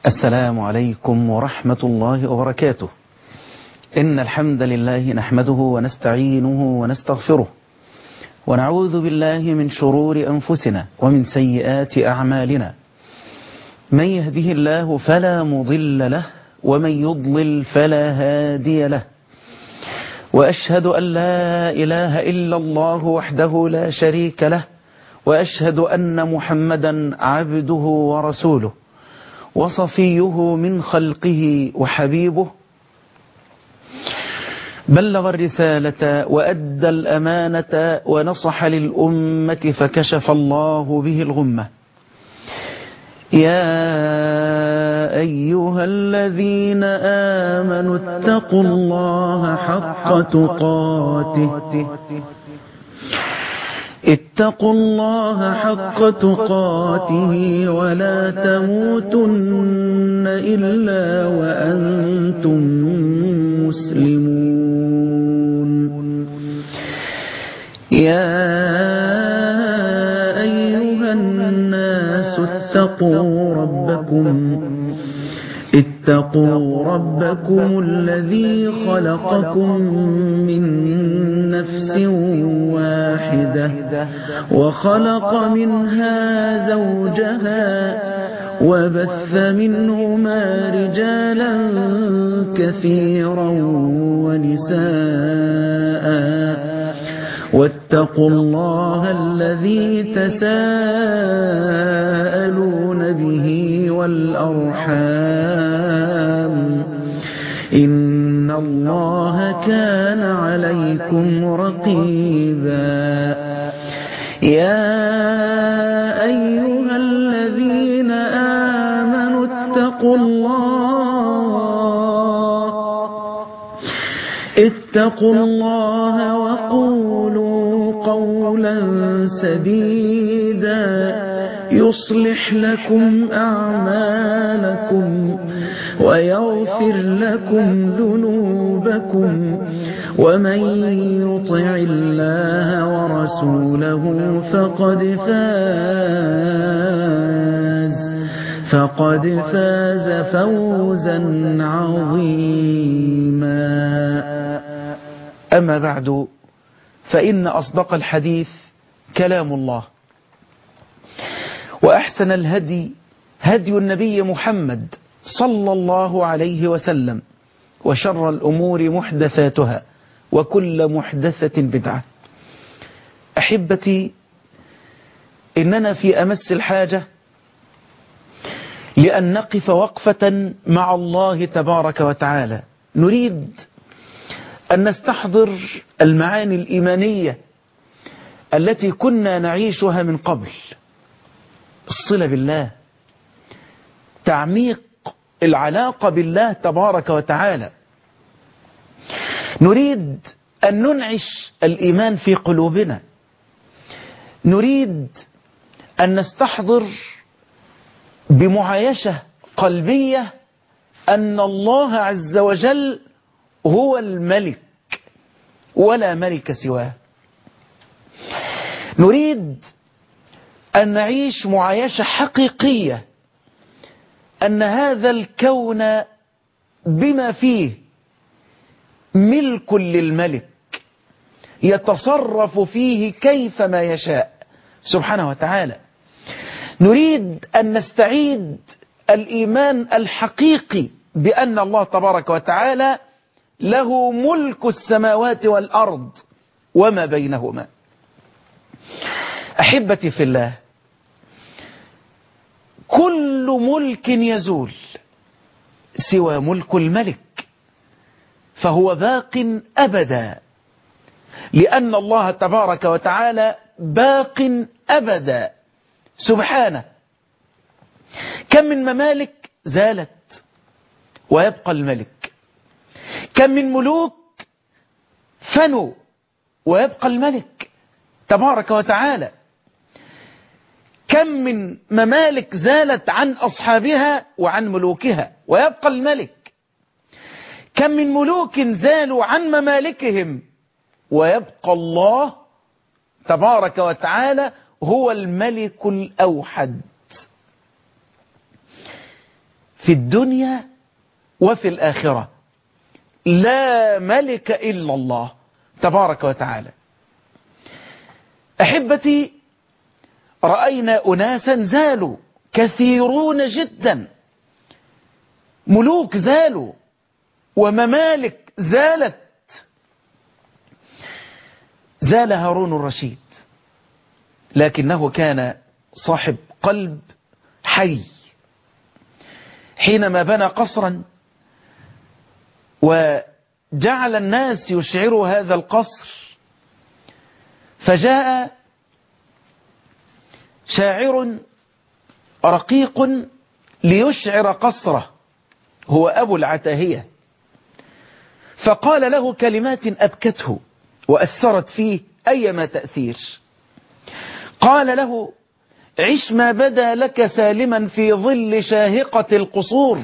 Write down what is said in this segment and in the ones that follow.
السلام عليكم ورحمة الله وبركاته إن الحمد لله نحمده ونستعينه ونستغفره ونعوذ بالله من شرور أنفسنا ومن سيئات أعمالنا من يهده الله فلا مضل له ومن يضلل فلا هادي له وأشهد أن لا إله إلا الله وحده لا شريك له وأشهد أن محمدا عبده ورسوله وصفيه من خلقه وحبيبه بلغ الرسالة وأدى الأمانة ونصح للأمة فكشف الله به الغمة يا أيها الذين آمنوا اتقوا الله حق تقاته اتقوا الله حق تقاته ولا تموتن إلا وأنتم مسلمون يا أيها الناس اتقوا ربكم اتقوا ربكم الذي خلقكم من نفس واحدة وخلق منها زوجها وبث منهما رجالا كثيرا ونساء واتقوا الله الذي تساءلون به والأرحام إن الله كان عليكم رقيبا يا أيها الذين آمنوا اتقوا الله اتقوا الله وقولوا قولا سديدا يصلح لكم أعمالكم ويغفر لكم ذنوبكم ومن يطع الله ورسوله فقد فاز فقد فاز فوزا عظيما أما بعد فإن أصدق الحديث كلام الله وأحسن الهدي هدي النبي محمد صلى الله عليه وسلم وشر الأمور محدثاتها وكل محدثة بدعة أحبتي إننا في أمس الحاجة لأن نقف وقفة مع الله تبارك وتعالى نريد أن نستحضر المعاني الإيمانية التي كنا نعيشها من قبل الصلة بالله تعميق العلاقة بالله تبارك وتعالى نريد أن ننعش الإيمان في قلوبنا نريد أن نستحضر بمعايشة قلبية أن الله عز وجل هو الملك ولا ملك سواه نريد أن نعيش معايشة حقيقية أن هذا الكون بما فيه ملك للملك يتصرف فيه كيفما يشاء سبحانه وتعالى نريد أن نستعيد الإيمان الحقيقي بأن الله تبارك وتعالى له ملك السماوات والأرض وما بينهما أحبتي في الله كل ملك يزول سوى ملك الملك فهو باق أبدا لأن الله تبارك وتعالى باق أبدا سبحانه كم من ممالك زالت ويبقى الملك كم من ملوك فنوا ويبقى الملك تبارك وتعالى كم من ممالك زالت عن أصحابها وعن ملوكها ويبقى الملك كم من ملوك زالوا عن ممالكهم ويبقى الله تبارك وتعالى هو الملك الأوحد في الدنيا وفي الآخرة لا ملك إلا الله تبارك وتعالى أحبتي رأينا أناسا زالوا كثيرون جدا ملوك زالوا وممالك زالت زال هارون الرشيد لكنه كان صاحب قلب حي حينما بنى قصرا وجعل الناس يشعروا هذا القصر فجاء شاعر رقيق ليشعر قصره هو أبو العتاهية فقال له كلمات أبكته وأثرت فيه أيما تأثير قال له عش ما بدا لك سالما في ظل شاهقة القصور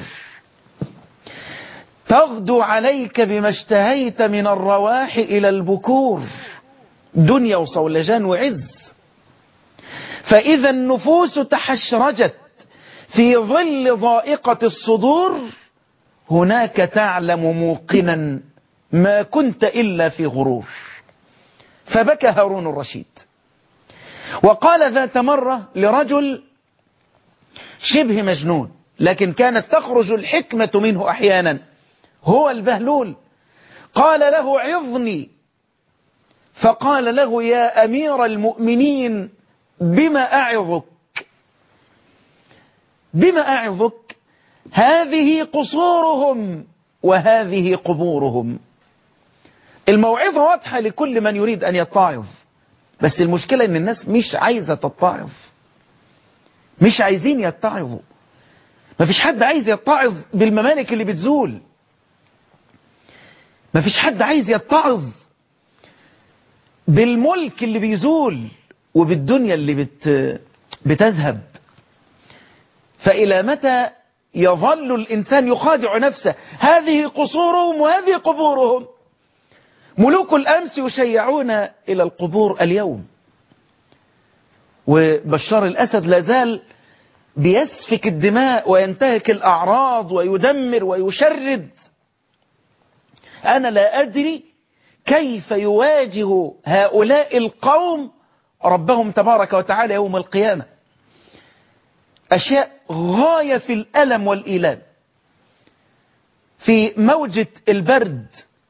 تغدو عليك بما اشتهيت من الرواح إلى البكور دنيا وصولجان وعز فإذا النفوس تحشرجت في ظل ضائقة الصدور هناك تعلم موقنا ما كنت إلا في غرور فبكى هارون الرشيد وقال ذات مرة لرجل شبه مجنون لكن كانت تخرج الحكمة منه أحيانا هو البهلول قال له عظني فقال له يا أمير المؤمنين بما أعظك بما أعظك هذه قصورهم وهذه قبورهم الموعظة واضحة لكل من يريد أن يتعظ بس المشكلة ان الناس مش عايزة تتعظ مش عايزين يتعظوا مفيش حد عايز يتعظ بالممالك اللي بتزول مفيش حد عايز يتعظ بالملك اللي بيزول وبالدنيا اللي بت بتذهب فإلى متى يظل الإنسان يخادع نفسه هذه قصورهم وهذه قبورهم ملوك الأمس يشيعون إلى القبور اليوم وبشار الأسد لازال بيسفك الدماء وينتهك الأعراض ويدمر ويشرد أنا لا أدري كيف يواجه هؤلاء القوم ربهم تبارك وتعالى يوم القيامة أشياء غاية في الألم والإيلام في موجة البرد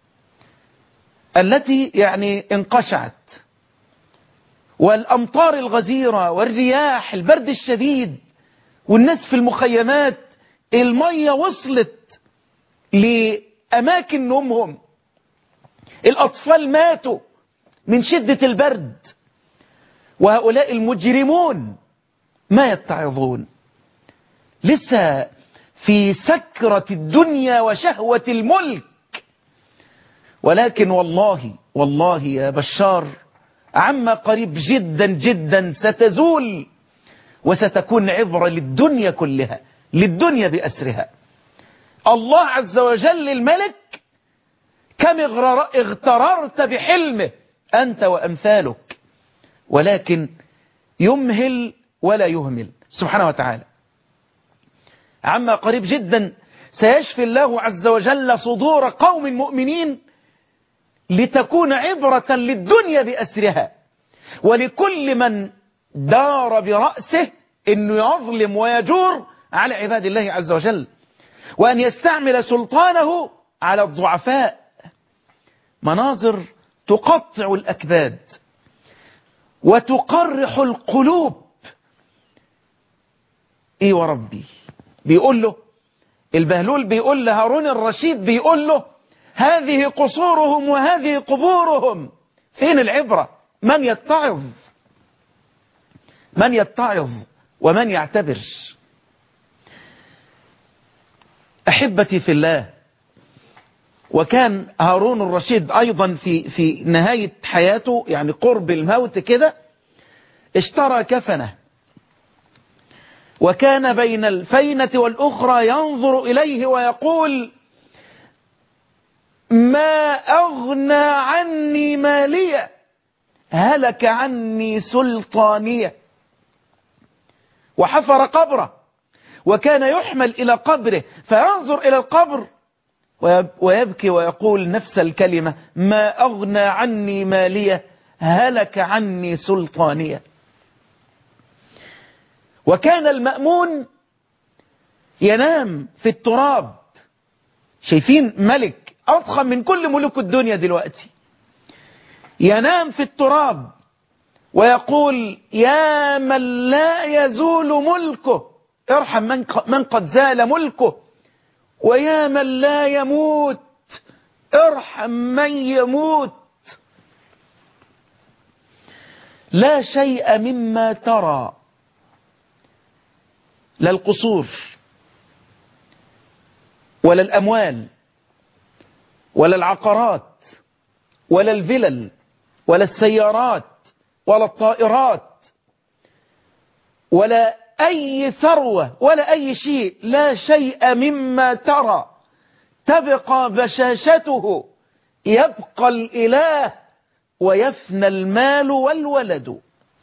التي يعني انقشعت والأمطار الغزيرة والرياح البرد الشديد والناس في المخيمات المية وصلت لأماكن نومهم الأطفال ماتوا من شدة البرد وهؤلاء المجرمون ما يتعظون لسه في سكرة الدنيا وشهوة الملك ولكن والله والله يا بشار عما قريب جدا جدا ستزول وستكون عبرة للدنيا كلها للدنيا بأسرها الله عز وجل الملك كم اغتررت بحلمه أنت وأمثالك ولكن يمهل ولا يهمل سبحانه وتعالى عما قريب جدا سيشفي الله عز وجل صدور قوم مؤمنين لتكون عبرة للدنيا بأسرها ولكل من دار برأسه أنه يظلم ويجور على عباد الله عز وجل وأن يستعمل سلطانه على الضعفاء مناظر تقطع الأكباد وتقرح القلوب ايه وربي بيقول له البهلول بيقول لهارون الرشيد بيقول له هذه قصورهم وهذه قبورهم فين العبرة من يتعظ من يتعظ ومن يعتبر أحبتي في الله وكان هارون الرشيد أيضا في, في نهاية حياته يعني قرب الموت كده اشترى كفنه وكان بين الفينة والأخرى ينظر إليه ويقول ما أغنى عني مالية هلك عني سلطانية وحفر قبره وكان يحمل إلى قبره فينظر إلى القبر ويبكي ويقول نفس الكلمة ما أغنى عني مالية هلك عني سلطانية وكان المأمون ينام في التراب شايفين ملك أضخم من كل ملوك الدنيا دلوقتي ينام في التراب ويقول يا من لا يزول ملكه ارحم من من قد زال ملكه ويا من لا يموت ارحم من يموت لا شيء مما ترى لا القصور ولا الأموال ولا العقارات ولا الفلل ولا السيارات ولا الطائرات ولا أي ثروة ولا أي شيء لا شيء مما ترى تبقى بشاشته يبقى الإله ويفنى المال والولد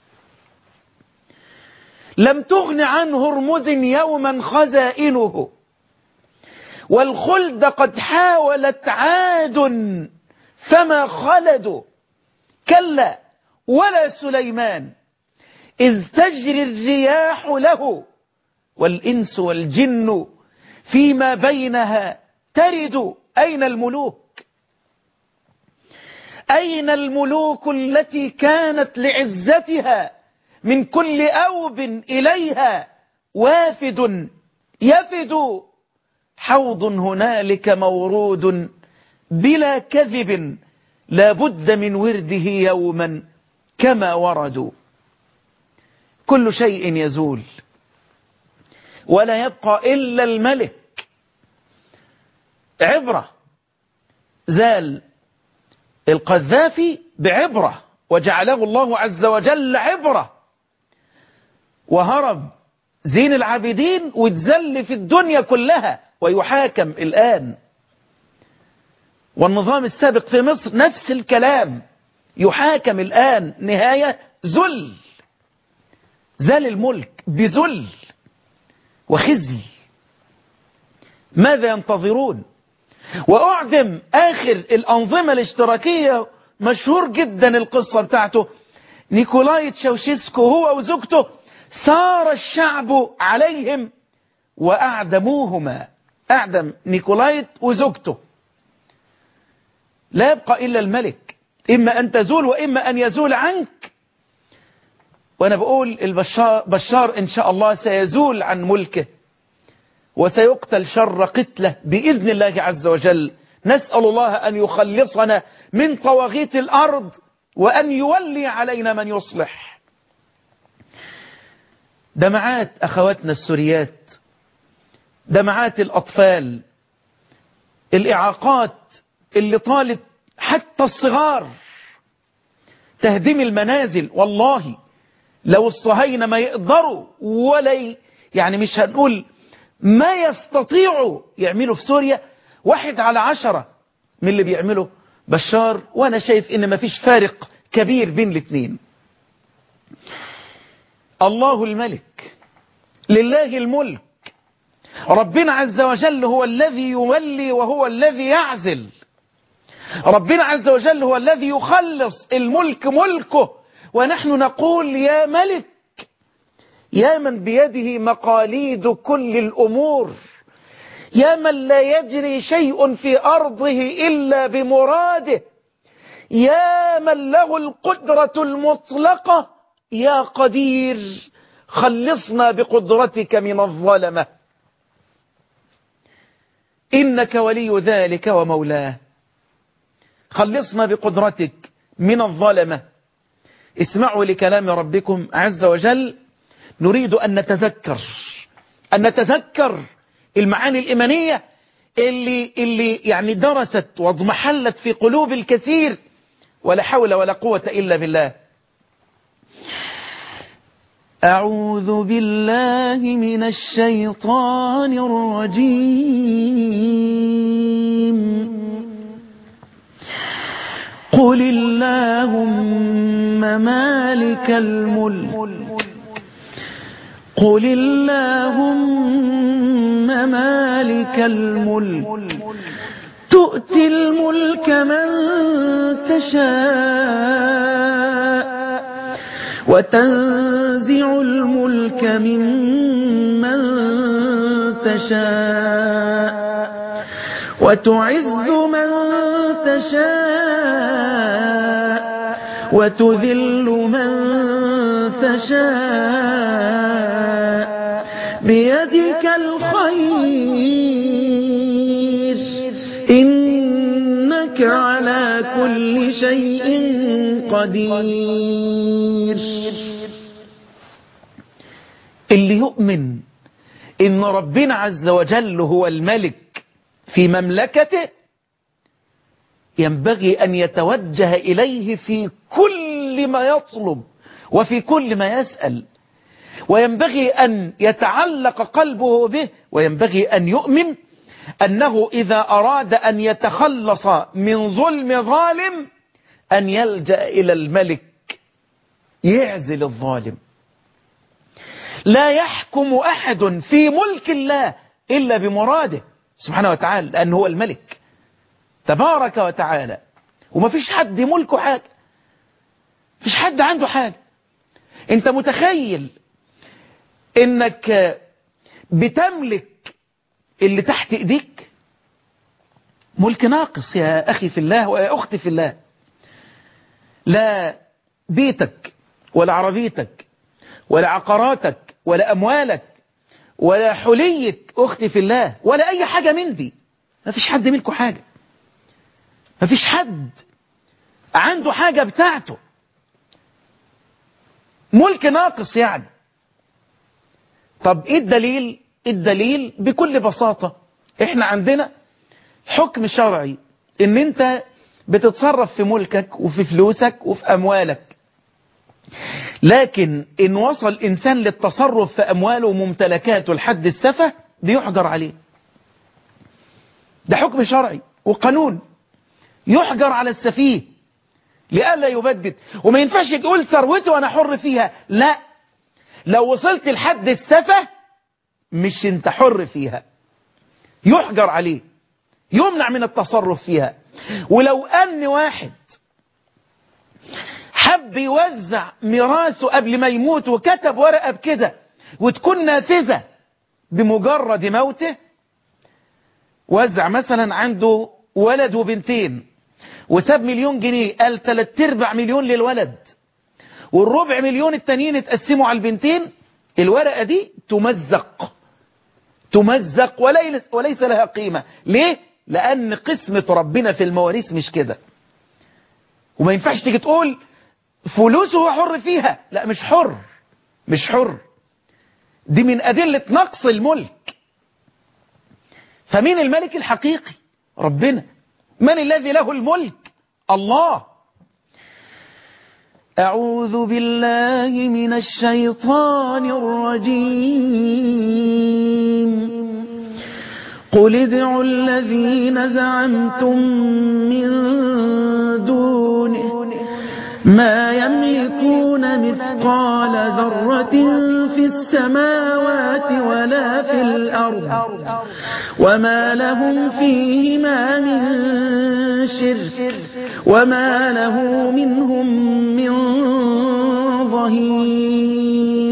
لم تغن عن هرمز يوما خزائنه والخلد قد حاولت عاد فما خلدوا كلا ولا سليمان إذ تجري الرياح له والإنس والجن فيما بينها ترد أين الملوك أين الملوك التي كانت لعزتها من كل أوب إليها وافد يفد حوض هنالك مورود بلا كذب لا بد من ورده يوما كما وردوا كل شيء يزول ولا يبقى إلا الملك عبرة زال القذافي بعبرة وجعله الله عز وجل عبرة وهرب زين العابدين واتذل في الدنيا كلها ويحاكم الآن والنظام السابق في مصر نفس الكلام يحاكم الآن نهاية ذل زال الملك بذل وخزي ماذا ينتظرون وأعدم آخر الأنظمة الاشتراكية مشهور جدا القصة بتاعته نيكولاي تشاوشيسكو هو وزوجته سار الشعب عليهم وأعدموهما أعدم نيكولايت وزوجته لا يبقى إلا الملك إما أن تزول وإما أن يزول عنك وأنا بقول البشار بشار إن شاء الله سيزول عن ملكه وسيقتل شر قتله بإذن الله عز وجل نسأل الله أن يخلصنا من طواغيت الأرض وأن يولي علينا من يصلح دمعات أخواتنا السوريات دمعات الأطفال الإعاقات اللي طالت حتى الصغار تهدم المنازل والله لو الصهاينة ما يقدروا ولا يعني مش هنقول ما يستطيعوا يعملوا في سوريا واحد على عشرة من اللي بيعمله بشار وانا شايف ان ما فيش فارق كبير بين الاثنين الله الملك لله الملك ربنا عز وجل هو الذي يولي وهو الذي يعزل ربنا عز وجل هو الذي يخلص الملك ملكه ونحن نقول يا ملك يا من بيده مقاليد كل الأمور يا من لا يجري شيء في أرضه إلا بمراده يا من له القدرة المطلقة يا قدير خلصنا بقدرتك من الظلمة إنك ولي ذلك ومولاه خلصنا بقدرتك من الظلمة اسمعوا لكلام ربكم عز وجل نريد أن نتذكر أن نتذكر المعاني الإيمانية اللي, اللي يعني درست واضمحلت في قلوب الكثير ولا حول ولا قوة إلا بالله أعوذ بالله من الشيطان الرجيم قل اللهم مالك الملك قل اللهم مالك الملك تؤتي الملك من تشاء وتنزع الملك ممن تشاء وتعز من تشاء وتذل من تشاء بيدك الخير إنك على كل شيء قدير اللي يؤمن إن ربنا عز وجل هو الملك في مملكته ينبغي أن يتوجه إليه في كل ما يطلب وفي كل ما يسأل وينبغي أن يتعلق قلبه به وينبغي أن يؤمن أنه إذا أراد أن يتخلص من ظلم ظالم أن يلجأ إلى الملك يعزل الظالم لا يحكم أحد في ملك الله إلا بمراده سبحانه وتعالى لأنه هو الملك تبارك وتعالى وما فيش حد ملكه حاجة فيش حد عنده حاجة انت متخيل انك بتملك اللي تحت ايديك ملك ناقص يا اخي في الله ويا اختي في الله لا بيتك ولا عربيتك ولا عقاراتك ولا اموالك ولا حلية اختي في الله ولا اي حاجة من دي ما فيش حد ملكه حاجة ما فيش حد عنده حاجة بتاعته ملك ناقص يعني طب ايه الدليل الدليل بكل بساطة احنا عندنا حكم شرعي ان انت بتتصرف في ملكك وفي فلوسك وفي اموالك لكن ان وصل انسان للتصرف في امواله وممتلكاته لحد السفة بيحجر عليه ده حكم شرعي وقانون يحجر على السفيه لئلا يبدد وما ينفعش تقول ثروته وانا حر فيها لا لو وصلت لحد السفة مش انت حر فيها يحجر عليه يمنع من التصرف فيها ولو ان واحد حب يوزع ميراثه قبل ما يموت وكتب ورقة بكده وتكون نافذة بمجرد موته وزع مثلا عنده ولد وبنتين وساب مليون جنيه قال تلات ارباع مليون للولد والربع مليون التانيين اتقسموا على البنتين الورقة دي تمزق تمزق وليس, وليس لها قيمة ليه؟ لأن قسمة ربنا في المواريث مش كده وما ينفعش تيجي تقول فلوسه هو حر فيها لا مش حر مش حر دي من أدلة نقص الملك فمين الملك الحقيقي ربنا من الذي له الملك الله أعوذ بالله من الشيطان الرجيم قل ادعوا الذين زعمتم من دونه ما يملكون مثقال ذرة في السماوات ولا في الأرض وما لهم فيهما من شرك وما له منهم من ظهير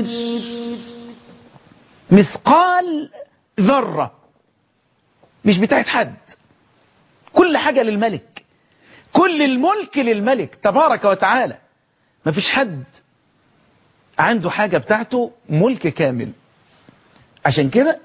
مثقال ذرة مش بتاعت حد كل حاجة للملك كل الملك للملك تبارك وتعالى ما فيش حد عنده حاجة بتاعته ملك كامل عشان كده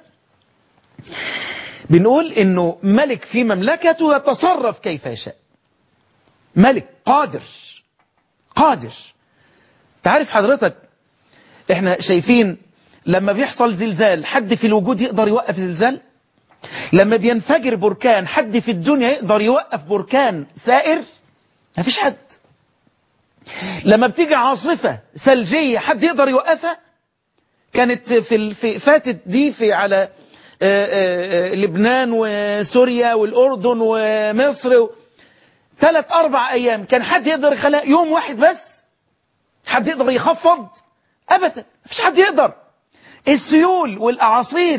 بنقول انه ملك في مملكته يتصرف كيف يشاء ملك قادر قادر تعرف حضرتك احنا شايفين لما بيحصل زلزال حد في الوجود يقدر يوقف زلزال لما بينفجر بركان حد في الدنيا يقدر يوقف بركان ثائر ما فيش حد لما بتيجي عاصفة ثلجية حد يقدر يوقفها كانت في, في فاتت دي في على لبنان وسوريا والأردن ومصر ثلاث أربع أيام كان حد يقدر يخلق يوم واحد بس حد يقدر يخفض أبدا مفيش حد يقدر السيول والأعاصير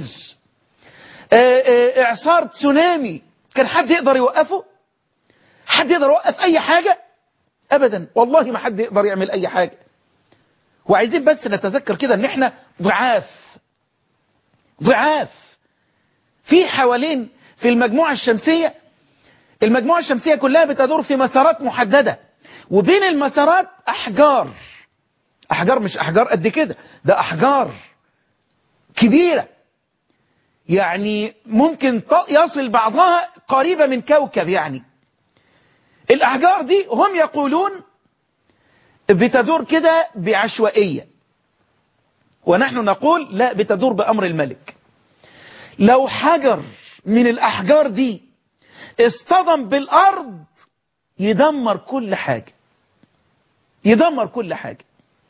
إعصار تسونامي كان حد يقدر يوقفه حد يقدر يوقف أي حاجة أبدا والله ما حد يقدر يعمل أي حاجة وعايزين بس نتذكر كده ان احنا ضعاف ضعاف في حوالين في المجموعة الشمسية المجموعة الشمسية كلها بتدور في مسارات محددة وبين المسارات أحجار أحجار مش أحجار قد كده ده أحجار كبيرة يعني ممكن يصل بعضها قريبة من كوكب يعني الأحجار دي هم يقولون بتدور كده بعشوائية ونحن نقول لا بتدور بأمر الملك لو حجر من الأحجار دي اصطدم بالأرض يدمر كل حاجة يدمر كل حاجة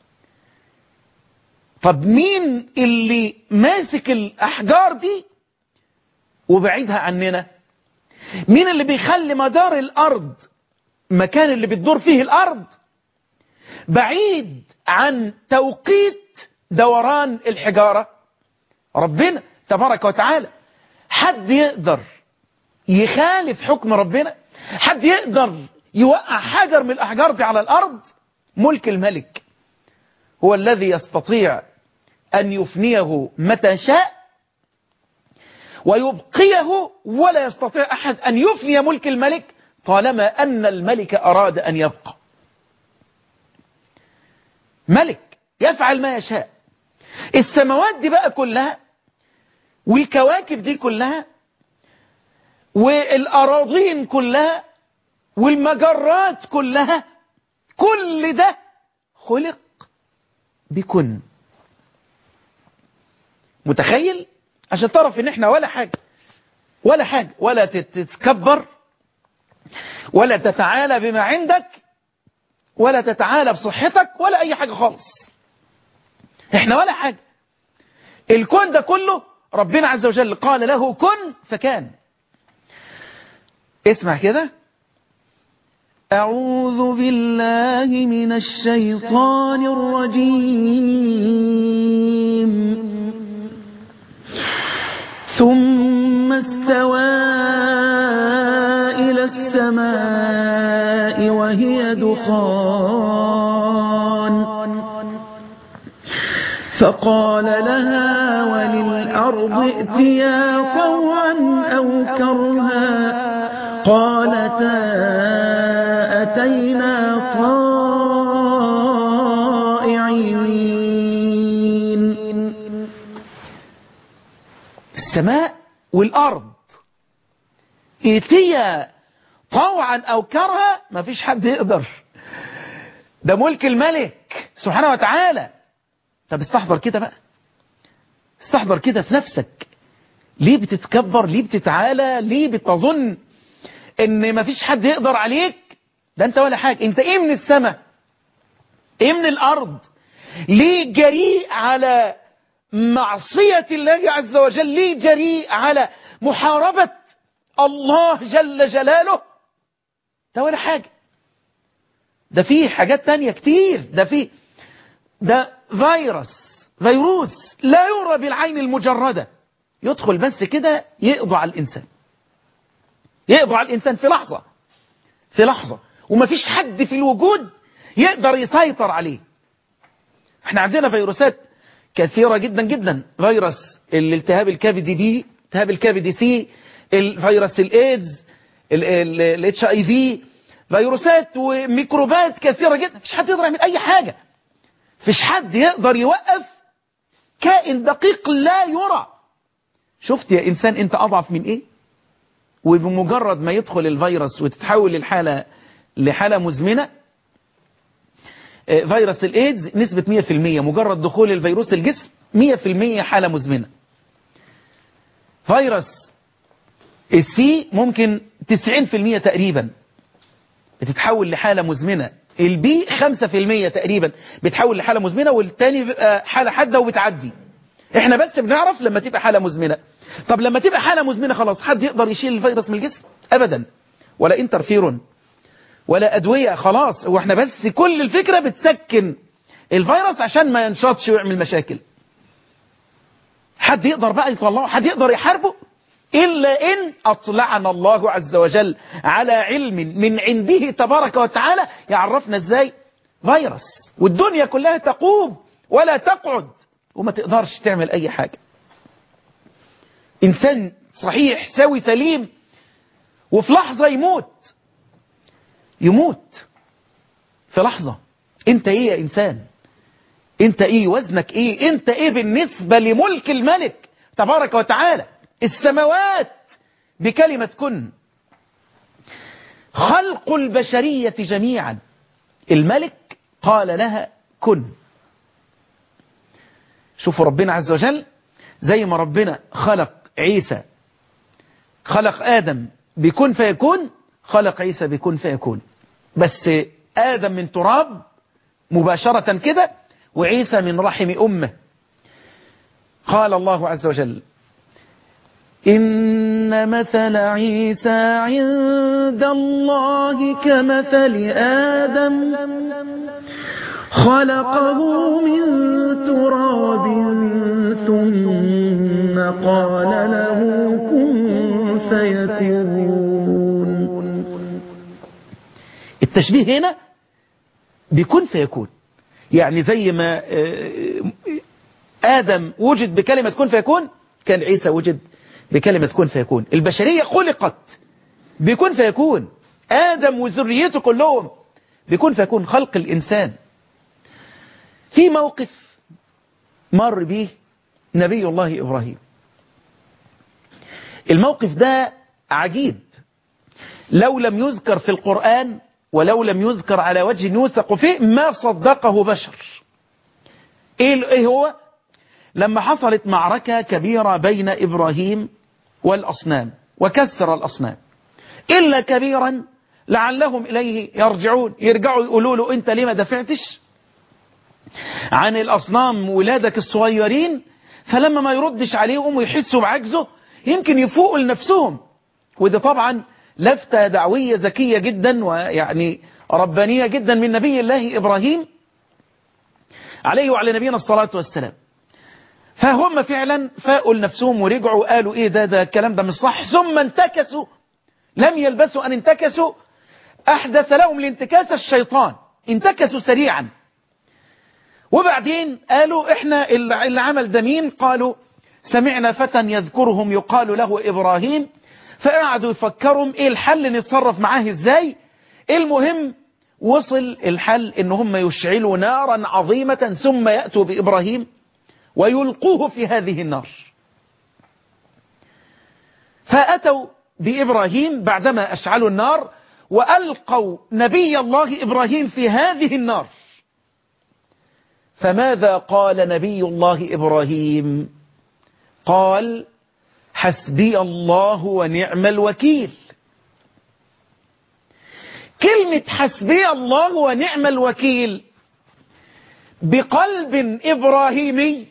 طب مين اللي ماسك الأحجار دي وبعيدها عننا مين اللي بيخلي مدار الأرض مكان اللي بتدور فيه الأرض بعيد عن توقيت دوران الحجارة ربنا تبارك وتعالى حد يقدر يخالف حكم ربنا حد يقدر يوقع حجر من الأحجار دي على الأرض ملك الملك هو الذي يستطيع أن يفنيه متى شاء ويبقيه ولا يستطيع أحد أن يفني ملك الملك طالما أن الملك أراد أن يبقى ملك يفعل ما يشاء السماوات دي بقى كلها والكواكب دي كلها والأراضين كلها والمجرات كلها كل ده خلق بكن متخيل عشان تعرف ان احنا ولا حاجة ولا حاجة ولا تتكبر ولا تتعالى بما عندك ولا تتعالى بصحتك ولا اي حاجة خالص احنا ولا حاجة الكون ده كله ربنا عز وجل قال له كن فكان اسمع كده أعوذ بالله من الشيطان الرجيم ثم استوى إلى السماء وهي دخان فقال لها وللأرض ائتيا طوعا أو كرها قالتا أتينا طائعين السماء والأرض ائتيا طوعا أو كرها ما فيش حد يقدر ده ملك الملك سبحانه وتعالى طب استحضر كده بقى استحضر كده في نفسك ليه بتتكبر ليه بتتعالى ليه بتظن ان مفيش حد يقدر عليك ده انت ولا حاجة انت ايه من السماء ايه من الارض ليه جريء على معصية الله عز وجل ليه جريء على محاربة الله جل جلاله ده ولا حاجة ده فيه حاجات تانية كتير ده فيه ده فيروس فيروس لا يرى بالعين المجردة يدخل بس كده يقضى على الإنسان يقضى على الإنسان في لحظة في لحظة ومفيش حد في الوجود يقدر يسيطر عليه احنا عندنا فيروسات كثيرة جدا جدا فيروس الالتهاب الكبدي بي التهاب الكبدي سي الفيروس الايدز الاتش اي في فيروسات وميكروبات كثيرة جدا مفيش حد يقدر يعمل اي حاجة مفيش حد يقدر يوقف كائن دقيق لا يرى شفت يا إنسان أنت أضعف من إيه وبمجرد ما يدخل الفيروس وتتحول الحالة لحالة مزمنة فيروس الإيدز نسبة 100% مجرد دخول الفيروس الجسم 100% حالة مزمنة فيروس السي ممكن 90% تقريبا بتتحول لحالة مزمنة البي 5% تقريبا بتحول لحالة مزمنة والتاني بيبقى حالة حادة وبتعدي احنا بس بنعرف لما تبقى حالة مزمنة طب لما تبقى حالة مزمنة خلاص حد يقدر يشيل الفيروس من الجسم ابدا ولا انترفيرون ولا ادوية خلاص هو احنا بس كل الفكرة بتسكن الفيروس عشان ما ينشطش ويعمل مشاكل حد يقدر بقى يطلعه حد يقدر يحاربه إلا إن أطلعنا الله عز وجل على علم من عنده تبارك وتعالى يعرفنا إزاي فيروس والدنيا كلها تقوم ولا تقعد وما تقدرش تعمل أي حاجة إنسان صحيح سوي سليم وفي لحظة يموت يموت في لحظة انت ايه يا انسان انت ايه وزنك ايه انت ايه بالنسبة لملك الملك تبارك وتعالى السماوات بكلمة كن خلق البشرية جميعا الملك قال لها كن شوفوا ربنا عز وجل زي ما ربنا خلق عيسى خلق آدم بكن فيكون خلق عيسى بكن فيكون بس آدم من تراب مباشرة كده وعيسى من رحم أمه قال الله عز وجل إن مثل عيسى عند الله كمثل آدم خلقه من تراب ثم قال له كن فيكون التشبيه هنا بكن فيكون يعني زي ما آدم وجد بكلمة كن فيكون كان عيسى وجد بكلمة كن فيكون البشرية خلقت بكن فيكون آدم وذريته كلهم بكن فيكون خلق الإنسان في موقف مر به نبي الله إبراهيم الموقف ده عجيب لو لم يذكر في القرآن ولو لم يذكر على وجه يوثق فيه ما صدقه بشر ايه هو لما حصلت معركة كبيرة بين إبراهيم والأصنام وكسر الأصنام إلا كبيرا لعلهم إليه يرجعون يرجعوا يقولوا له أنت ليه ما دفعتش عن الأصنام ولادك الصغيرين فلما ما يردش عليهم ويحسوا بعجزه يمكن يفوقوا لنفسهم وده طبعا لفتة دعوية ذكية جدا ويعني ربانية جدا من نبي الله إبراهيم عليه وعلى نبينا الصلاة والسلام فهم فعلا فاقوا لنفسهم ورجعوا قالوا ايه ده ده الكلام ده مش صح ثم انتكسوا لم يلبسوا ان انتكسوا احدث لهم الانتكاس الشيطان انتكسوا سريعا وبعدين قالوا احنا اللي عمل ده مين قالوا سمعنا فتى يذكرهم يقال له ابراهيم فقعدوا يفكروا ايه الحل نتصرف معاه ازاي المهم وصل الحل ان هم يشعلوا نارا عظيمة ثم يأتوا بإبراهيم ويلقوه في هذه النار فأتوا بإبراهيم بعدما أشعلوا النار وألقوا نبي الله إبراهيم في هذه النار فماذا قال نبي الله إبراهيم قال حسبي الله ونعم الوكيل كلمة حسبي الله ونعم الوكيل بقلب إبراهيمي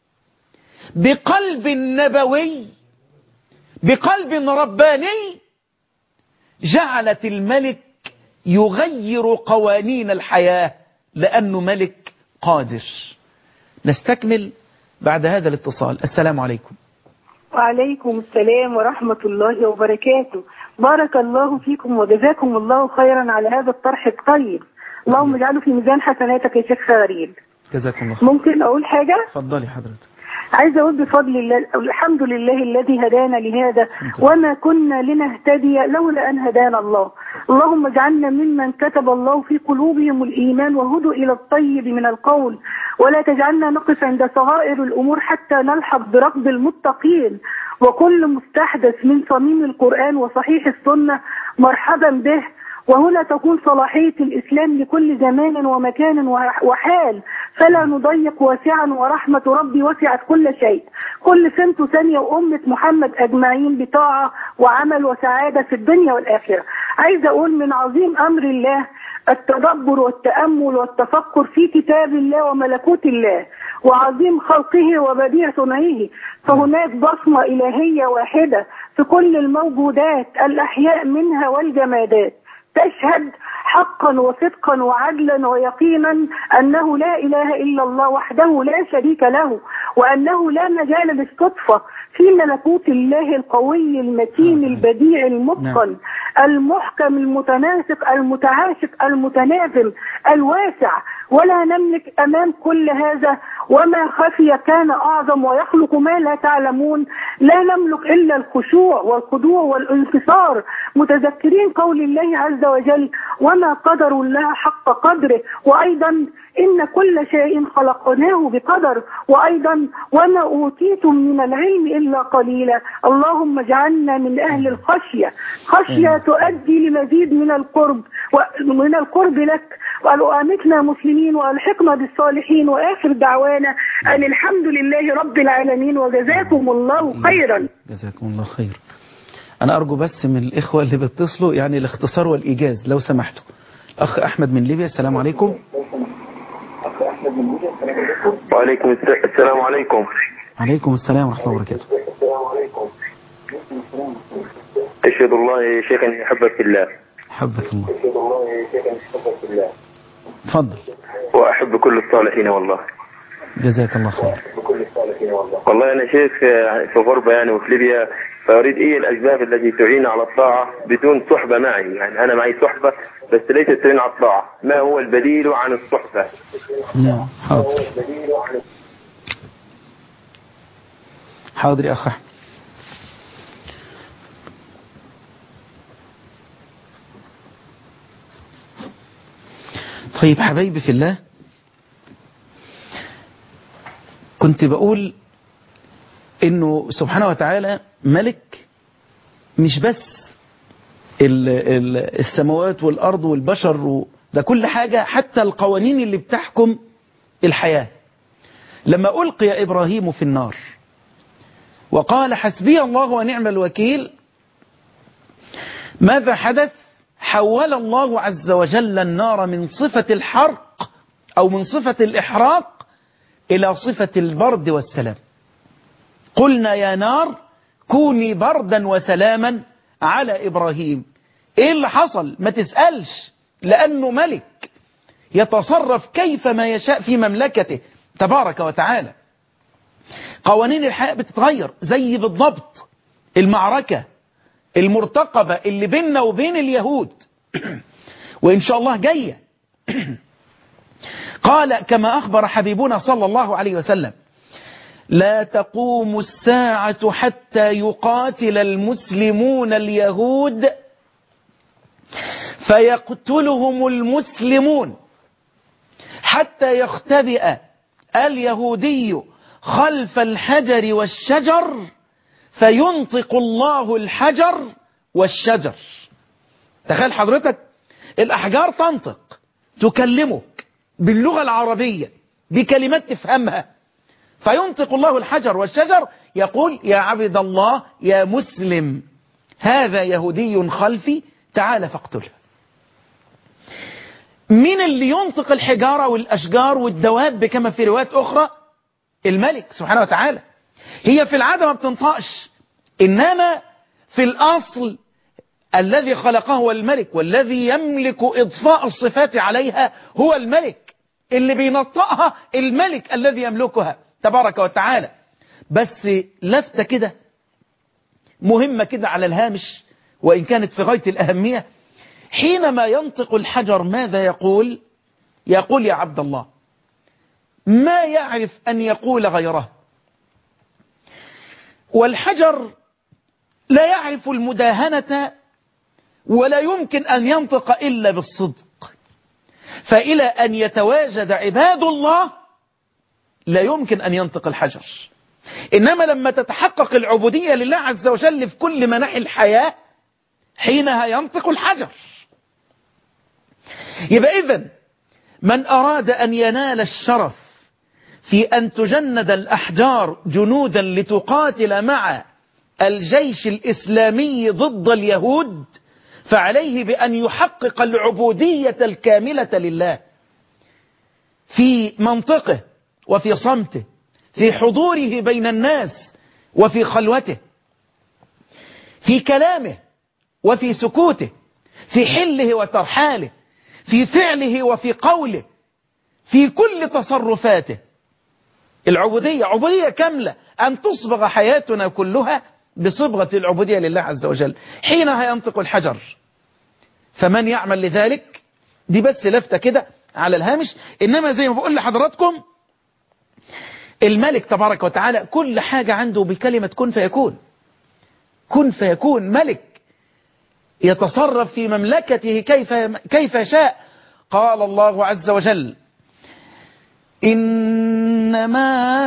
بقلب نبوي بقلب رباني جعلت الملك يغير قوانين الحياة لأنه ملك قادر نستكمل بعد هذا الاتصال السلام عليكم وعليكم السلام ورحمة الله وبركاته بارك الله فيكم وجزاكم الله خيرا على هذا الطرح الطيب اللهم اجعله في ميزان حسناتك يا شيخ خليل جزاكم الله خير ممكن أقول حاجة اتفضلي حضرتك عايزة أقول بفضل الله الحمد لله الذي هدانا لهذا وما كنا لنهتدي لولا أن هدانا الله اللهم اجعلنا ممن كتب الله في قلوبهم الإيمان وهدوا إلى الطيب من القول ولا تجعلنا نقف عند صغائر الأمور حتى نلحق بركب المتقين وكل مستحدث من صميم القرآن وصحيح السنة مرحبا به وهنا تكون صلاحية الإسلام لكل زمان ومكان وحال فلا نضيق واسعا ورحمة ربي وسعت كل شيء كل سنة ثانية وأمة محمد أجمعين بطاعة وعمل وسعادة في الدنيا والآخرة عايزة أقول من عظيم أمر الله التدبر والتأمل والتفكر في كتاب الله وملكوت الله وعظيم خلقه وبديع صنعه فهناك بصمة إلهية واحدة في كل الموجودات الأحياء منها والجمادات تشهد حقا وصدقا وعدلا ويقينا أنه لا إله إلا الله وحده لا شريك له وأنه لا مجال للصدفة في ملكوت الله القوي المتين البديع المتقن المحكم المتناسق المتعاشق المتناغم الواسع ولا نملك أمام كل هذا وما خفي كان أعظم ويخلق ما لا تعلمون لا نملك إلا الخشوع والخضوع والانتصار متذكرين قول الله عز وجل وما قدر الله حق قدره وأيضا إن كل شيء خلقناه بقدر وأيضا وما أوتيتم من العلم إلا قليلا اللهم اجعلنا من أهل الخشية خشية تؤدي لمزيد من القرب ومن القرب لك وأمتنا مسلمين وألحقنا بالصالحين وآخر دعوانا أن الحمد لله رب العالمين وجزاكم الله خيرا جزاكم الله خير أنا أرجو بس من الإخوة اللي بيتصلوا يعني الاختصار والإيجاز لو سمحتوا أخ أحمد من ليبيا السلام عليكم وعليكم الس- السلام عليكم عليكم السلام ورحمة الله وبركاته أشهد الله يا شيخ أني أحبك في الله حبك الله أشهد الله يا شيخ أني أحبك في الله تفضل وأحب كل الصالحين والله جزاك الله خير كل الصالحين والله والله أنا شيخ في غربة يعني وفي ليبيا فأريد إيه الأسباب التي تعين على الطاعة بدون صحبة معي يعني أنا معي صحبة بس ليست تعين على الطاعة ما هو البديل عن الصحبة نعم حاضر البديل عن حاضر يا أخ أحمد طيب حبايبي في الله كنت بقول انه سبحانه وتعالى ملك مش بس ال ال السماوات والارض والبشر و- ده كل حاجة حتى القوانين اللي بتحكم الحياة لما ألقي إبراهيم في النار وقال حسبي الله ونعم الوكيل ماذا حدث حول الله عز وجل النار من صفة الحرق أو من صفة الإحراق إلى صفة البرد والسلام قلنا يا نار كوني بردا وسلاما على إبراهيم إيه اللي حصل ما تسألش لأنه ملك يتصرف كيف ما يشاء في مملكته تبارك وتعالى قوانين الحياة بتتغير زي بالضبط المعركة المرتقبة اللي بيننا وبين اليهود وإن شاء الله جاية قال كما أخبر حبيبنا صلى الله عليه وسلم لا تقوم الساعة حتى يقاتل المسلمون اليهود فيقتلهم المسلمون حتى يختبئ اليهودي خلف الحجر والشجر فينطق الله الحجر والشجر تخيل حضرتك الأحجار تنطق تكلمك باللغة العربية بكلمات تفهمها فينطق الله الحجر والشجر يقول يا عبد الله يا مسلم هذا يهودي خلفي تعال فاقتله مين اللي ينطق الحجارة والأشجار والدواب كما في روايات أخرى الملك سبحانه وتعالى هي في العادة ما بتنطقش إنما في الأصل الذي خلقه هو الملك والذي يملك إضفاء الصفات عليها هو الملك اللي بينطقها الملك الذي يملكها تبارك وتعالى بس لفتة كده مهمة كده على الهامش وإن كانت في غاية الأهمية حينما ينطق الحجر ماذا يقول يقول يا عبد الله ما يعرف أن يقول غيره والحجر لا يعرف المداهنة ولا يمكن أن ينطق إلا بالصدق فإلى أن يتواجد عباد الله لا يمكن أن ينطق الحجر إنما لما تتحقق العبودية لله عز وجل في كل مناحي الحياة حينها ينطق الحجر يبقى إذن من أراد أن ينال الشرف في أن تجند الأحجار جنودا لتقاتل مع الجيش الإسلامي ضد اليهود فعليه بأن يحقق العبودية الكاملة لله في منطقه وفي صمته في حضوره بين الناس وفي خلوته في كلامه وفي سكوته في حله وترحاله في فعله وفي قوله في كل تصرفاته العبودية عبودية كاملة أن تصبغ حياتنا كلها بصبغة العبودية لله عز وجل حينها ينطق الحجر فمن يعمل لذلك دي بس لفتة كده على الهامش إنما زي ما بقول لحضراتكم الملك تبارك وتعالى كل حاجة عنده بكلمة كن فيكون كن فيكون ملك يتصرف في مملكته كيف كيف شاء قال الله عز وجل إنما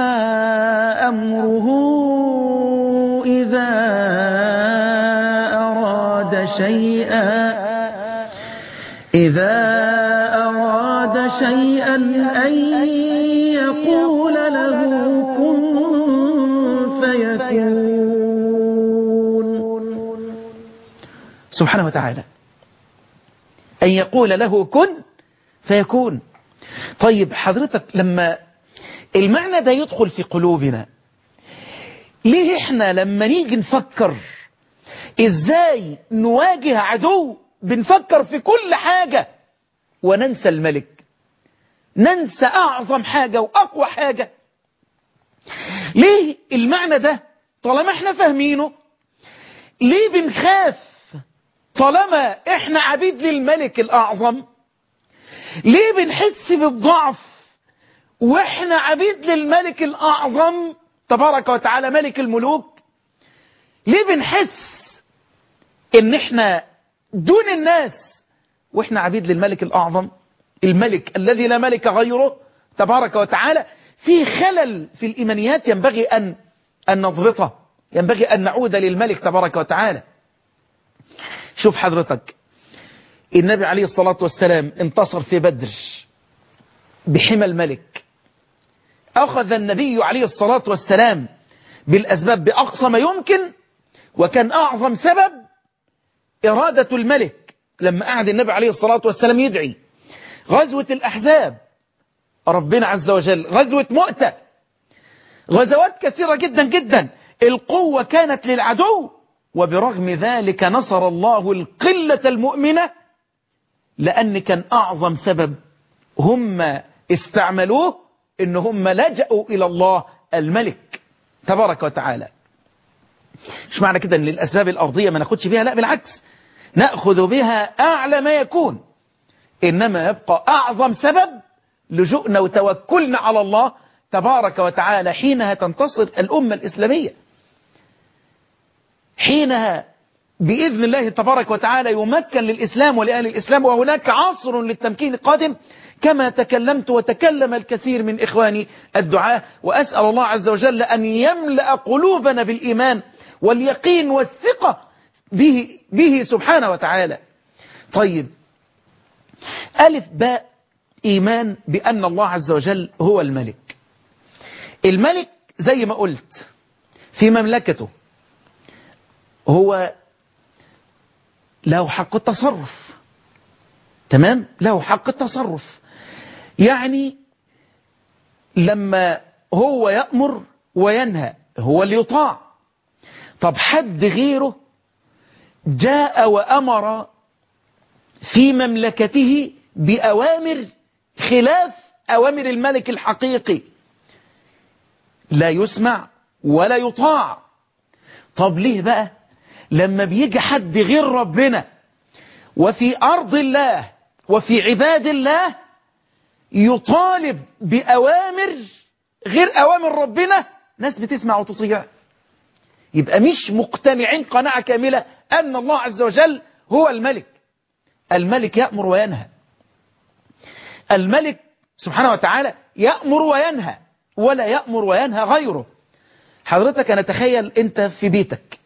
أمره إذا أراد شيئا إذا أراد شيئا أن يقول له كن فيكون سبحانه وتعالى أن يقول له كن فيكون طيب حضرتك لما المعنى ده يدخل في قلوبنا ليه احنا لما نيجي نفكر ازاي نواجه عدو بنفكر في كل حاجة وننسى الملك ننسى اعظم حاجة واقوى حاجة ليه المعنى ده طالما احنا فاهمينه ليه بنخاف طالما احنا عبيد للملك الاعظم ليه بنحس بالضعف واحنا عبيد للملك الاعظم تبارك وتعالى ملك الملوك ليه بنحس ان احنا دون الناس واحنا عبيد للملك الاعظم الملك الذي لا ملك غيره تبارك وتعالى في خلل في الايمانيات ينبغي ان ان نضبطه ينبغي ان نعود للملك تبارك وتعالى شوف حضرتك النبي عليه الصلاة والسلام انتصر في بدر بحمى الملك أخذ النبي عليه الصلاة والسلام بالأسباب بأقصى ما يمكن وكان أعظم سبب إرادة الملك لما قعد النبي عليه الصلاة والسلام يدعي غزوة الأحزاب ربنا عز وجل غزوة مؤتة غزوات كثيرة جدا جدا القوة كانت للعدو وبرغم ذلك نصر الله القلة المؤمنة لأن كان أعظم سبب هم استعملوه إن هم لجأوا إلى الله الملك تبارك وتعالى مش معنى كده أن الأسباب الأرضية ما ناخدش بها لا بالعكس نأخذ بها أعلى ما يكون إنما يبقى أعظم سبب لجوءنا وتوكلنا على الله تبارك وتعالى حينها تنتصر الأمة الإسلامية حينها بإذن الله تبارك وتعالى يمكن للإسلام ولأهل الإسلام وهناك عصر للتمكين قادم كما تكلمت وتكلم الكثير من إخواني الدعاة وأسأل الله عز وجل أن يملأ قلوبنا بالإيمان واليقين والثقة به, به سبحانه وتعالى طيب ألف باء إيمان بأن الله عز وجل هو الملك الملك زي ما قلت في مملكته هو له حق التصرف تمام له حق التصرف يعني لما هو يأمر وينهى هو اللي يطاع طب حد غيره جاء وأمر في مملكته بأوامر خلاف أوامر الملك الحقيقي لا يسمع ولا يطاع طب ليه بقى لما بيجي حد غير ربنا وفي أرض الله وفي عباد الله يطالب بأوامر غير أوامر ربنا ناس بتسمع وتطيع يبقى مش مقتنعين قناعة كاملة أن الله عز وجل هو الملك الملك يأمر وينهى الملك سبحانه وتعالى يأمر وينهى ولا يأمر وينهى غيره حضرتك أنا تخيل أنت في بيتك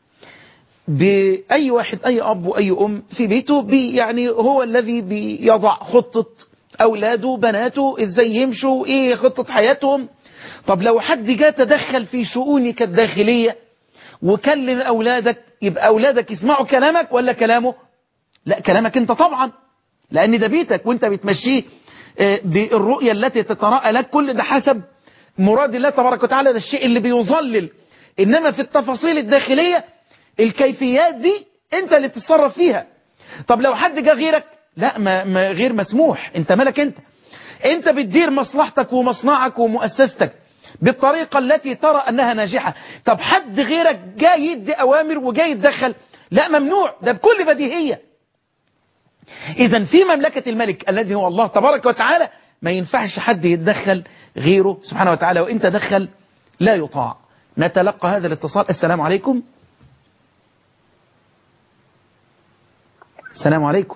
بأي واحد أي أب وأي أم في بيته بي يعني هو الذي بيضع خطة أولاده بناته إزاي يمشوا إيه خطة حياتهم طب لو حد جاء تدخل في شؤونك الداخلية وكلم أولادك يبقى أولادك يسمعوا كلامك ولا كلامه لا كلامك أنت طبعا لأن ده بيتك وانت بتمشيه بالرؤية التي تتراءى لك كل ده حسب مراد الله تبارك وتعالى ده الشيء اللي بيظلل إنما في التفاصيل الداخلية الكيفيات دي انت اللي تتصرف فيها طب لو حد جه غيرك لا ما, ما غير مسموح انت مالك انت انت بتدير مصلحتك ومصنعك ومؤسستك بالطريقة التي ترى أنها ناجحة طب حد غيرك جاي يدي أوامر وجاي يتدخل لا ممنوع ده بكل بديهية إذا في مملكة الملك الذي هو الله تبارك وتعالى ما ينفعش حد يتدخل غيره سبحانه وتعالى وإن تدخل لا يطاع نتلقى هذا الاتصال السلام عليكم السلام عليكم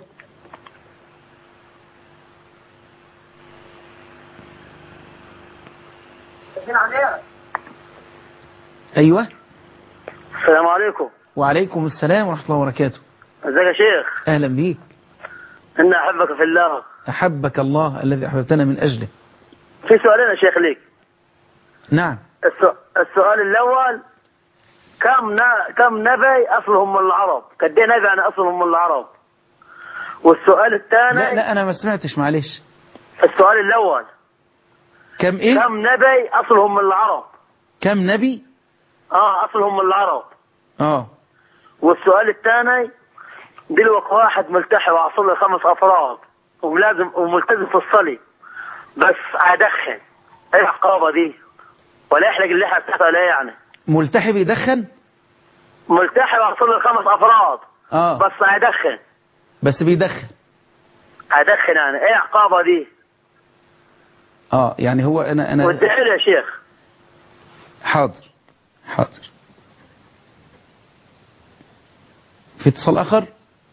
أيوة السلام عليكم وعليكم السلام ورحمة الله وبركاته ازيك يا شيخ أهلا بيك إني أحبك في الله أحبك الله الذي أحببتنا من أجله في سؤالين يا شيخ ليك نعم السؤال, السؤال الأول كم نا... كم نبي أصلهم من العرب قد ايه نبي يعني أصلهم من العرب والسؤال الثاني لا لا أنا ما سمعتش معلش السؤال الأول كم إيه كم نبي أصلهم من العرب كم نبي اه أصلهم من العرب آه والسؤال الثاني دلوقتي واحد ملتحي وعصر له خمس أفراد وملازم وملتزم في الصلي بس هيدخن ايه العقابة دي ولا يحلق اللحية بتاعته ولا ايه يعني ملتحي بيدخن ملتحي وعصر له خمس أفراد آه بس هيدخن بس بيدخن هيدخن يعني ايه عقابة دي آه يعني هو أنا أنا وادعي لي يا شيخ حاضر حاضر في اتصال آخر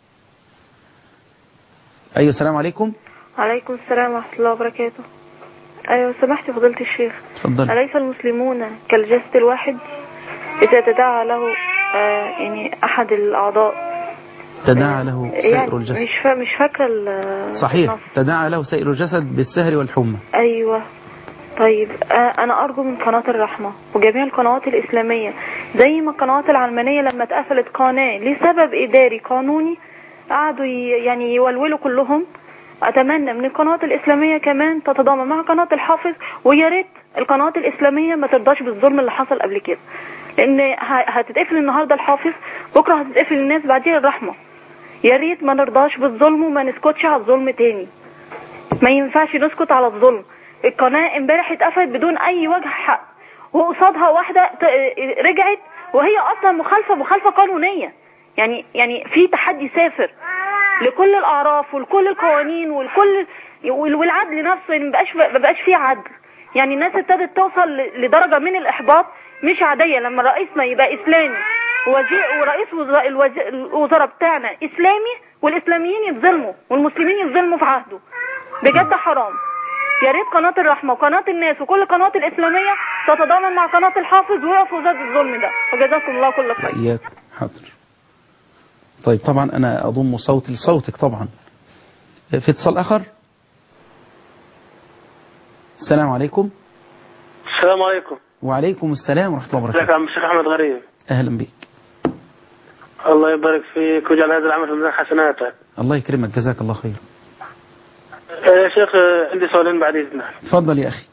أيوة السلام عليكم عليكم السلام ورحمة الله وبركاته أيوة سمحت فضيلة الشيخ تفضل أليس المسلمون كالجسد الواحد إذا تداعى له آه يعني أحد الأعضاء تداعى له سائر يعني الجسد مش فا مش فاكرة ال- صحيح النص. تداعى له سائر الجسد بالسهر والحمى أيوة طيب آه أنا أرجو من قناة الرحمة وجميع القنوات الإسلامية زي ما القنوات العلمانية لما اتقفلت قناة لسبب إداري قانوني قعدوا ي- يعني يولولوا كلهم أتمنى من القنوات الإسلامية كمان تتضامن مع قناة الحافظ ويا ريت القنوات الإسلامية ما ترضاش بالظلم اللي حصل قبل كده لأن ه- هتتقفل النهاردة الحافظ بكرة هتتقفل الناس بعدين الرحمة يا ريت ما نرضاش بالظلم وما نسكتش على الظلم تاني ما ينفعش نسكت على الظلم القناة امبارح اتقفلت بدون اي وجه حق وقصادها واحدة ت- رجعت وهي اصلا مخالفة مخالفة قانونية يعني يعني في تحدي سافر لكل الاعراف ولكل القوانين والكل والعدل نفسه ما بقاش ما بقاش فيه عدل يعني الناس ابتدت توصل ل- لدرجة من الاحباط مش عادية لما رئيسنا يبقى اسلامي وزير ورئيس وزراء الوزي- الوزراء بتاعنا اسلامي والاسلاميين يتظلموا والمسلمين يتظلموا في عهده بجد حرام يا ريت قناة الرحمة وقناة الناس وكل قناة الإسلامية تتضامن مع قناة الحافظ ويقفوا ضد الظلم ده وجزاكم الله كل خير إياك حاضر طيب طبعا أنا أضم صوتي لصوتك طبعا في اتصال آخر السلام عليكم السلام عليكم وعليكم السلام ورحمة الله ازيك يا وبركاته عم الشيخ احمد غريب أهلا بك الله يبارك فيك ويجعل هذا العمل في ميزان حسناتك الله يكرمك جزاك الله خير آه، يا شيخ آه، عندي سؤالين بعد اذنك تفضل يا أخي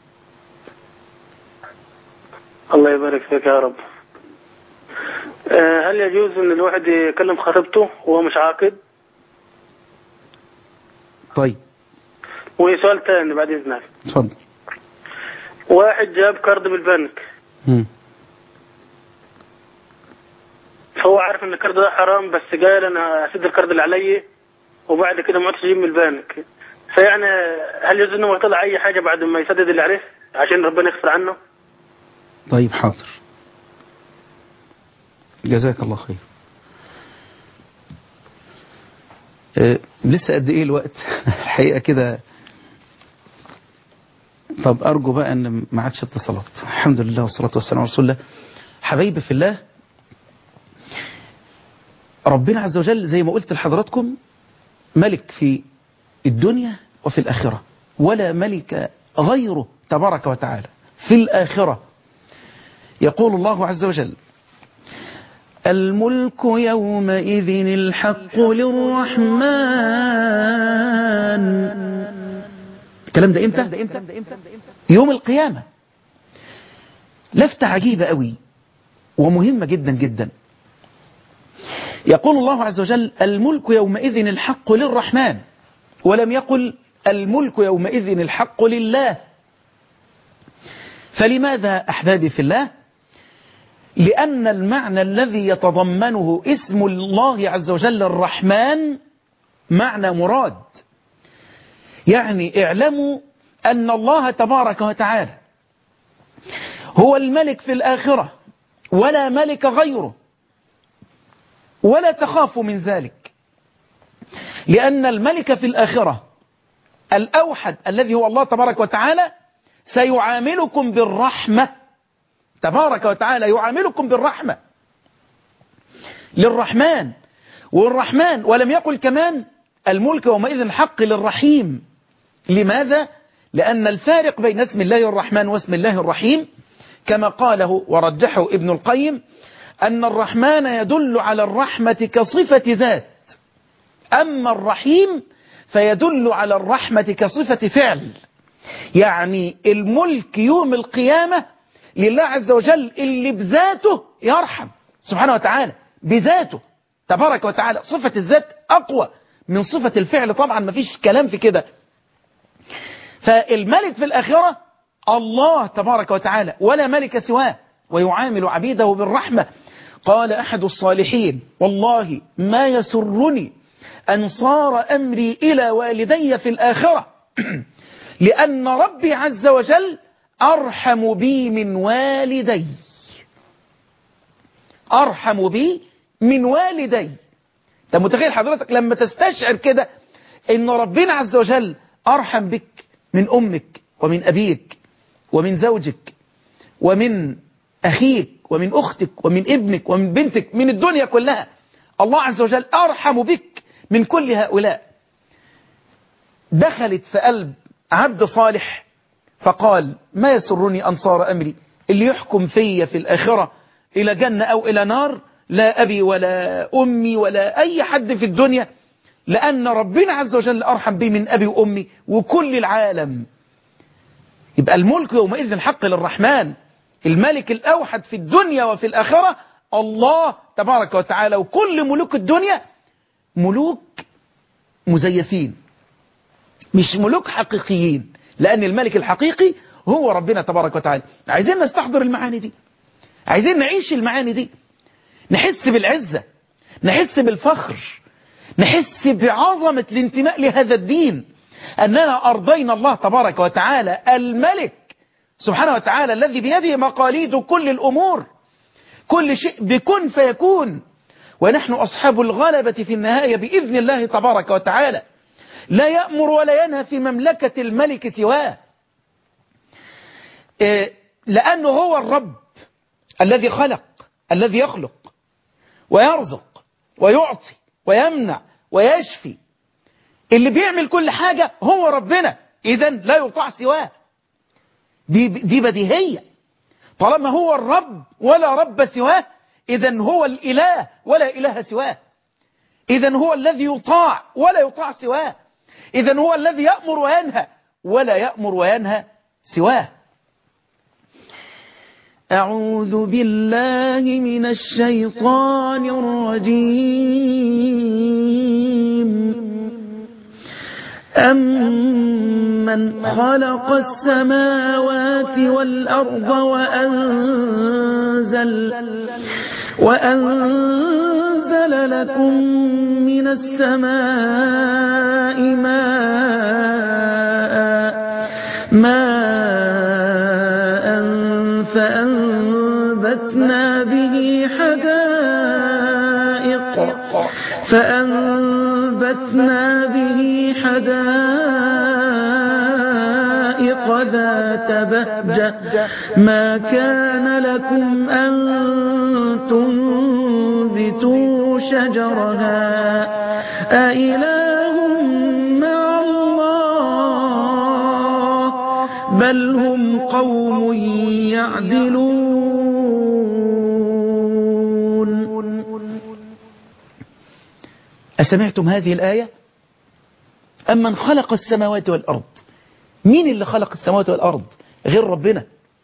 الله يبارك فيك يا رب آه، هل يجوز ان الواحد يكلم خطيبته وهو مش عاقد طيب وسؤال ثاني بعد اذنك تفضل واحد جاب كارد من البنك مم. فهو عارف ان الكارد ده حرام بس قال انا اسد الكارد اللي علي وبعد كده ما عدتش اجيب من البنك فيعني هل يجوز انه يطلع اي حاجه بعد ما يسدد اللي عليه عشان ربنا يغفر عنه طيب حاضر جزاك الله خير أه لسه قد ايه الوقت الحقيقة كده طب ارجو بقى ان ما عادش اتصالات الحمد لله والصلاة والسلام على رسول الله حبايبي في الله ربنا عز وجل زي ما قلت لحضراتكم ملك في الدنيا وفي الآخرة ولا ملك غيره تبارك وتعالى في الآخرة يقول الله عز وجل الملك يومئذ الحق للرحمن الكلام ده امتى يوم القيامة لفتة عجيبة قوي ومهمة جدا جدا يقول الله عز وجل الملك يومئذ الحق للرحمن ولم يقل الملك يومئذ الحق لله فلماذا أحبابي في الله لأن المعنى الذي يتضمنه اسم الله عز وجل الرحمن معنى مراد يعني اعلموا أن الله تبارك وتعالى هو الملك في الآخرة ولا ملك غيره ولا تخافوا من ذلك لأن الملك في الآخرة الأوحد الذي هو الله تبارك وتعالى سيعاملكم بالرحمة تبارك وتعالى يعاملكم بالرحمة للرحمن والرحمن ولم يقل كمان الملك يومئذ حق للرحيم لماذا؟ لأن الفارق بين اسم الله الرحمن واسم الله الرحيم كما قاله ورجحه ابن القيم أن الرحمن يدل على الرحمة كصفة ذات أما الرحيم فيدل على الرحمة كصفة فعل يعني الملك يوم القيامة لله عز وجل اللي بذاته يرحم سبحانه وتعالى بذاته تبارك وتعالى صفة الذات أقوى من صفة الفعل طبعا ما فيش كلام في كده فالملك في الآخرة الله تبارك وتعالى ولا ملك سواه ويعامل عبيده بالرحمة قال أحد الصالحين والله ما يسرني أن صار أمري إلى والدي في الآخرة لأن ربي عز وجل أرحم بي من والدي أرحم بي من والدي انت متخيل حضرتك لما تستشعر كده ان ربنا عز وجل أرحم بك من أمك ومن أبيك ومن زوجك ومن أخيك ومن أختك ومن ابنك ومن بنتك من الدنيا كلها الله عز وجل أرحم بك من كل هؤلاء دخلت في قلب عبد صالح فقال ما يسرني أن صار أمري اللي يحكم في في الآخرة إلى جنة أو إلى نار لا أبي ولا أمي ولا أي حد في الدنيا لأن ربنا عز وجل أرحم بي من أبي وأمي وكل العالم يبقى الملك يومئذ حق للرحمن الملك الأوحد في الدنيا وفي الآخرة الله تبارك وتعالى وكل ملوك الدنيا ملوك مزيفين مش ملوك حقيقيين لأن الملك الحقيقي هو ربنا تبارك وتعالى عايزين نستحضر المعاني دي عايزين نعيش المعاني دي نحس بالعزة نحس بالفخر نحس بعظمة الانتماء لهذا الدين أننا أرضينا الله تبارك وتعالى الملك سبحانه وتعالى الذي بيده مقاليد كل الأمور كل شيء بكن فيكون ونحن أصحاب الغلبة في النهاية بإذن الله تبارك وتعالى لا يأمر ولا ينهى في مملكة الملك سواه لأنه هو الرب الذي خلق الذي يخلق ويرزق ويعطي ويمنع ويشفي اللي بيعمل كل حاجة هو ربنا إذا لا يطاع سواه دي, دي بديهية طالما هو الرب ولا رب سواه إذا هو الإله ولا إله سواه إذا هو الذي يطاع ولا يطاع سواه إذا هو الذي يأمر وينهى ولا يأمر وينهى سواه أعوذ بالله من الشيطان الرجيم أمن خلق السماوات والأرض وأنزل وأنزل لكم من السماء ماء ماء فأنبتنا به حدائق فأنبتنا به حدائق ذات بهجة ما كان لكم أن تنبتوا شجرها أإله مع الله بل هم قوم يعدلون أسمعتم هذه الآية أمن خلق السماوات والأرض مين اللي خلق السماوات والأرض غير ربنا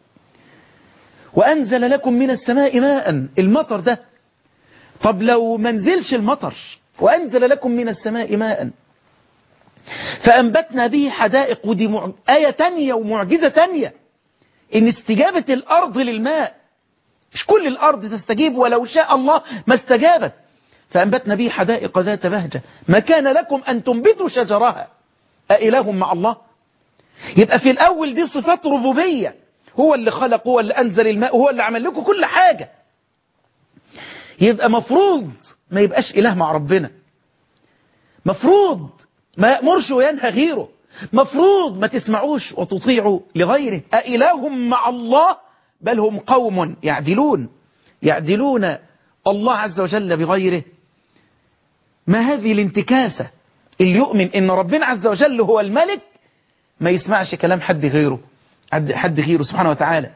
وأنزل لكم من السماء ماء المطر ده طب لو منزلش المطر وأنزل لكم من السماء ماء فأنبتنا به حدائق ودي مع... آية تانية ومعجزة تانية إن استجابة الأرض للماء مش كل الأرض تستجيب ولو شاء الله ما استجابت فأنبتنا به حدائق ذات بهجة ما كان لكم أن تنبتوا شجرها أإله مع الله يبقى في الأول دي صفات ربوبية هو اللي خلق هو اللي أنزل الماء وهو اللي عمل لكم كل حاجة يبقى مفروض ما يبقاش إله مع ربنا مفروض ما يأمرش وينهى غيره مفروض ما تسمعوش وتطيعوا لغيره أإله مع الله بل هم قوم يعدلون يعدلون الله عز وجل بغيره ما هذه الانتكاسة اللي يؤمن ان ربنا عز وجل هو الملك ما يسمعش كلام حد غيره حد غيره سبحانه وتعالى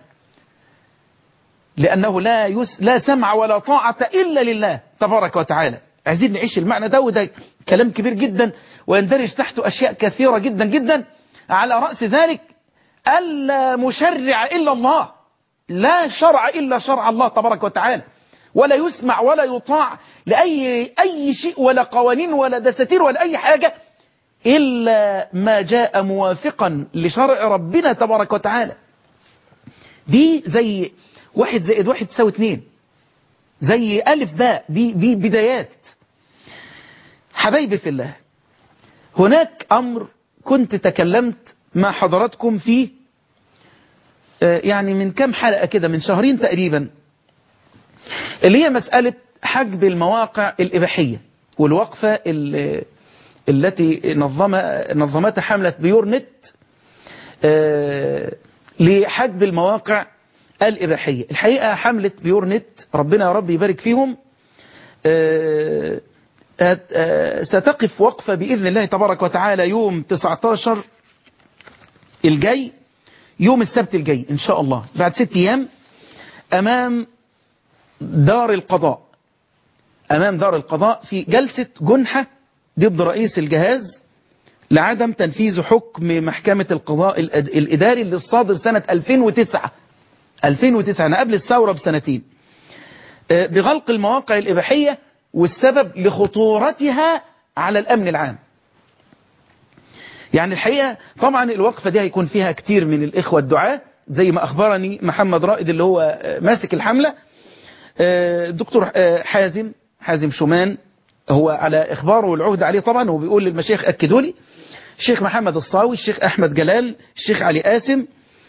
لأنه لا, يس لا سمع ولا طاعة إلا لله تبارك وتعالى عايزين نعيش المعنى ده وده كلام كبير جدا ويندرج تحته أشياء كثيرة جدا جدا على رأس ذلك ألا مشرع إلا الله لا شرع إلا شرع الله تبارك وتعالى ولا يسمع ولا يطاع لأي أي شيء ولا قوانين ولا دساتير ولا أي حاجة إلا ما جاء موافقا لشرع ربنا تبارك وتعالى دي زي واحد زائد واحد تساوي اتنين زي ألف باء دي, دي بدايات حبايبي في الله هناك أمر كنت تكلمت مع حضراتكم فيه يعني من كم حلقة كده من شهرين تقريبا اللي هي مسألة حجب المواقع الإباحية والوقفة التي نظم نظمتها حملة بيورنت لحجب المواقع الإباحية الحقيقة حملة بيورنت ربنا يا رب يبارك فيهم ستقف وقفة بإذن الله تبارك وتعالى يوم 19 الجاي يوم السبت الجاي إن شاء الله بعد ست أيام أمام دار القضاء أمام دار القضاء في جلسة جنحة ضد رئيس الجهاز لعدم تنفيذ حكم محكمة القضاء الإداري اللي الصادر سنة 2009 2009 أنا قبل الثورة بسنتين بغلق المواقع الإباحية والسبب لخطورتها على الأمن العام يعني الحقيقة طبعا الوقفة دي هيكون فيها كتير من الإخوة الدعاة زي ما أخبرني محمد رائد اللي هو ماسك الحملة الدكتور حازم حازم شومان هو على إخباره والعهد عليه طبعا هو بيقول للمشايخ أكدوا لي الشيخ محمد الصاوي الشيخ أحمد جلال الشيخ علي قاسم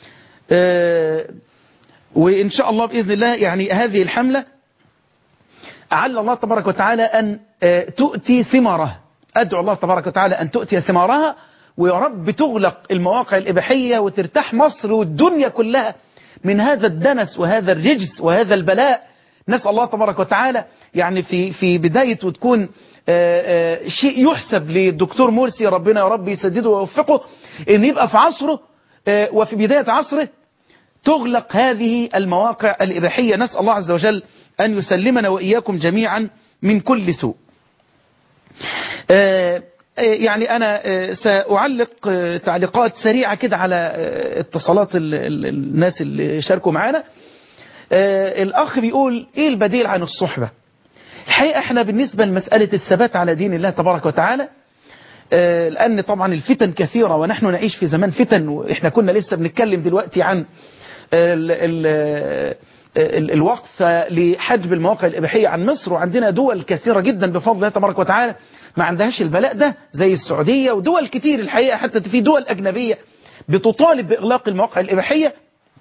وإن شاء الله بإذن الله يعني هذه الحملة أعل الله تبارك وتعالى أن تؤتي ثمارها أدعو الله تبارك وتعالى أن تؤتي ثمارها ويا رب تغلق المواقع الإباحية وترتاح مصر والدنيا كلها من هذا الدنس وهذا الرجس وهذا البلاء نسأل الله تبارك وتعالى يعني في في بداية وتكون آآ آآ شيء يحسب للدكتور مرسي ربنا يا رب يسدده ويوفقه ان يبقى في عصره وفي بداية عصره تغلق هذه المواقع الإباحية نسأل الله عز وجل أن يسلمنا وإياكم جميعا من كل سوء يعني أنا سأعلق تعليقات سريعة كده على اتصالات الناس اللي شاركوا معانا الأخ بيقول إيه البديل عن الصحبة الحقيقة احنا بالنسبة لمسألة الثبات على دين الله تبارك وتعالى لأن طبعا الفتن كثيرة ونحن نعيش في زمان فتن وإحنا كنا لسه بنتكلم دلوقتي عن ال ال الوقف لحجب المواقع الإباحية عن مصر وعندنا دول كثيرة جدا بفضل الله تبارك وتعالى ما عندهاش البلاء ده زي السعودية ودول كتير الحقيقة حتى في دول أجنبية بتطالب بإغلاق المواقع الإباحية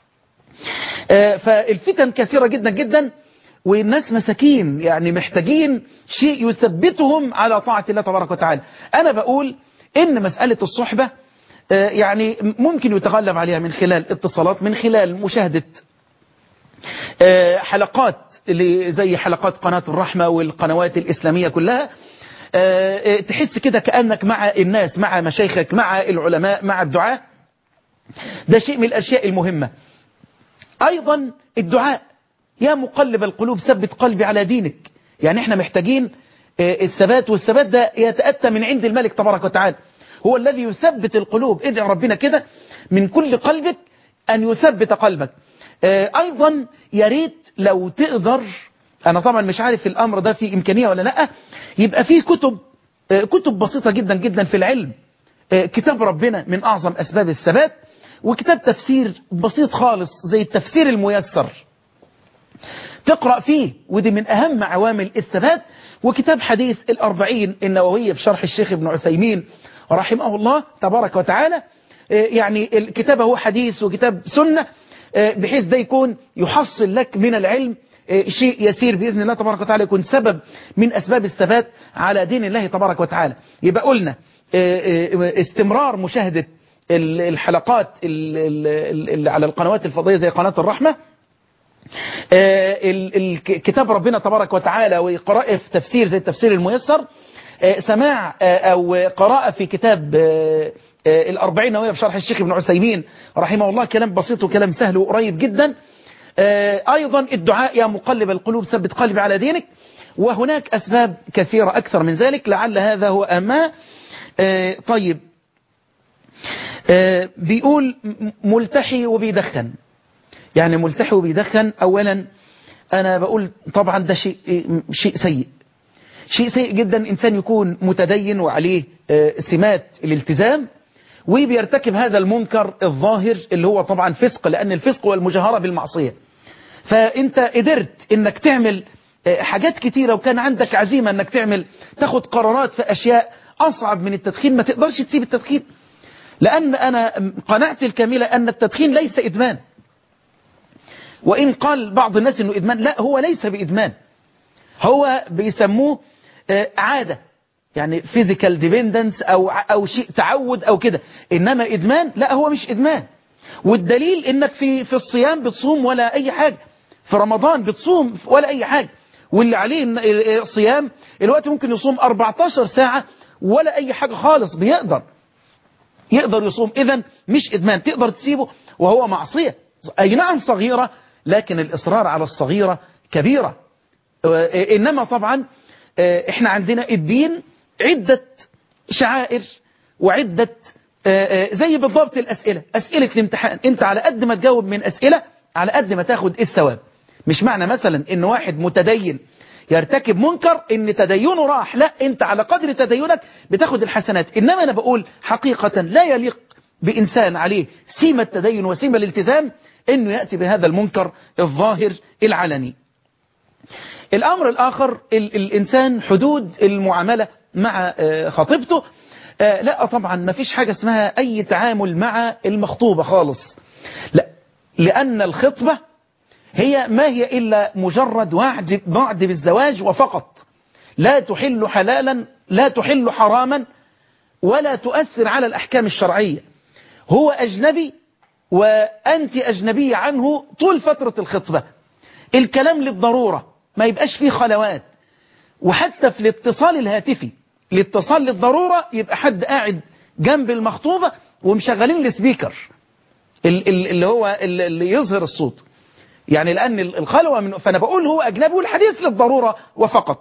فالفتن كثيرة جدا جدا والناس مساكين يعني محتاجين شيء يثبتهم على طاعة الله تبارك وتعالى أنا بقول إن مسألة الصحبة يعني ممكن يتغلب عليها من خلال اتصالات من خلال مشاهدة حلقات اللي زي حلقات قناة الرحمة والقنوات الإسلامية كلها تحس كده كأنك مع الناس مع مشايخك مع العلماء مع الدعاء ده شيء من الأشياء المهمة أيضا الدعاء يا مقلب القلوب ثبت قلبي على دينك يعني احنا محتاجين الثبات والثبات ده يتأتى من عند الملك تبارك وتعالى هو الذي يثبت القلوب ادعي ربنا كده من كل قلبك أن يثبت قلبك أيضا يا ريت لو تقدر أنا طبعا مش عارف الأمر ده في إمكانية ولا لا يبقى فيه كتب كتب بسيطة جدا جدا في العلم كتاب ربنا من أعظم أسباب الثبات وكتاب تفسير بسيط خالص زي التفسير الميسر تقرأ فيه ودي من أهم عوامل الثبات وكتاب حديث الأربعين النووية بشرح الشيخ ابن عثيمين رحمه الله تبارك وتعالى يعني الكتاب هو حديث وكتاب سنة بحيث ده يكون يحصل لك من العلم شيء يسير بإذن الله تبارك وتعالى يكون سبب من أسباب الثبات على دين الله تبارك وتعالى يبقى قلنا استمرار مشاهدة الحلقات اللي على القنوات الفضائية زي قناة الرحمة كتاب ربنا تبارك وتعالى وقراءة في تفسير زي التفسير الميسر سماع أو قراءة في كتاب الأربعين نووية بشرح الشيخ ابن عثيمين رحمه الله كلام بسيط وكلام سهل وقريب جدا أيضا الدعاء يا مقلب القلوب ثبت قلبي على دينك وهناك أسباب كثيرة أكثر من ذلك لعل هذا هو أما طيب بيقول ملتحي وبيدخن يعني ملتحي وبيدخن أولا أنا بقول طبعا ده شيء, شيء سيء شيء سيء جدا إنسان يكون متدين وعليه سمات الالتزام وبيرتكب هذا المنكر الظاهر اللي هو طبعا فسق لأن الفسق هو المجاهرة بالمعصية فأنت قدرت إنك تعمل حاجات كتيرة وكان عندك عزيمة إنك تعمل تاخد قرارات في أشياء أصعب من التدخين ما تقدرش تسيب التدخين لأن أنا قناعتي الكاملة أن التدخين ليس إدمان وإن قال بعض الناس أنه إدمان لا هو ليس بإدمان هو بيسموه عادة يعني physical dependence أو, أو شيء تعود أو كده إنما إدمان لا هو مش إدمان والدليل إنك في, في الصيام بتصوم ولا أي حاجة في رمضان بتصوم ولا أي حاجة واللي عليه صيام الوقت ممكن يصوم 14 ساعة ولا أي حاجة خالص بيقدر يقدر يصوم إذا مش إدمان تقدر تسيبه وهو معصية أي نعم صغيرة لكن الإصرار على الصغيرة كبيرة إنما طبعا إحنا عندنا الدين عدة شعائر وعدة زي بالضبط الأسئلة أسئلة الامتحان أنت على قد ما تجاوب من أسئلة على قد ما تاخد الثواب مش معنى مثلا إن واحد متدين يرتكب منكر ان تدينه راح لا انت على قدر تدينك بتاخد الحسنات انما انا بقول حقيقة لا يليق بانسان عليه سيمة التدين وسيمة الالتزام انه يأتي بهذا المنكر الظاهر العلني الامر الاخر ال الانسان حدود المعاملة مع خطيبته لا طبعا ما فيش حاجة اسمها اي تعامل مع المخطوبة خالص لا لان الخطبة هي ما هي إلا مجرد وعد, وعد بالزواج وفقط لا تحل حلالا لا تحل حراما ولا تؤثر على الأحكام الشرعية هو أجنبي وأنت أجنبية عنه طول فترة الخطبة الكلام للضرورة ما يبقاش فيه خلوات وحتى في الاتصال الهاتفي الاتصال للضرورة يبقى حد قاعد جنب المخطوبة ومشغلين السبيكر اللي هو اللي يظهر الصوت يعني لأن الخلوة من فأنا بقول هو أجنبي والحديث للضرورة وفقط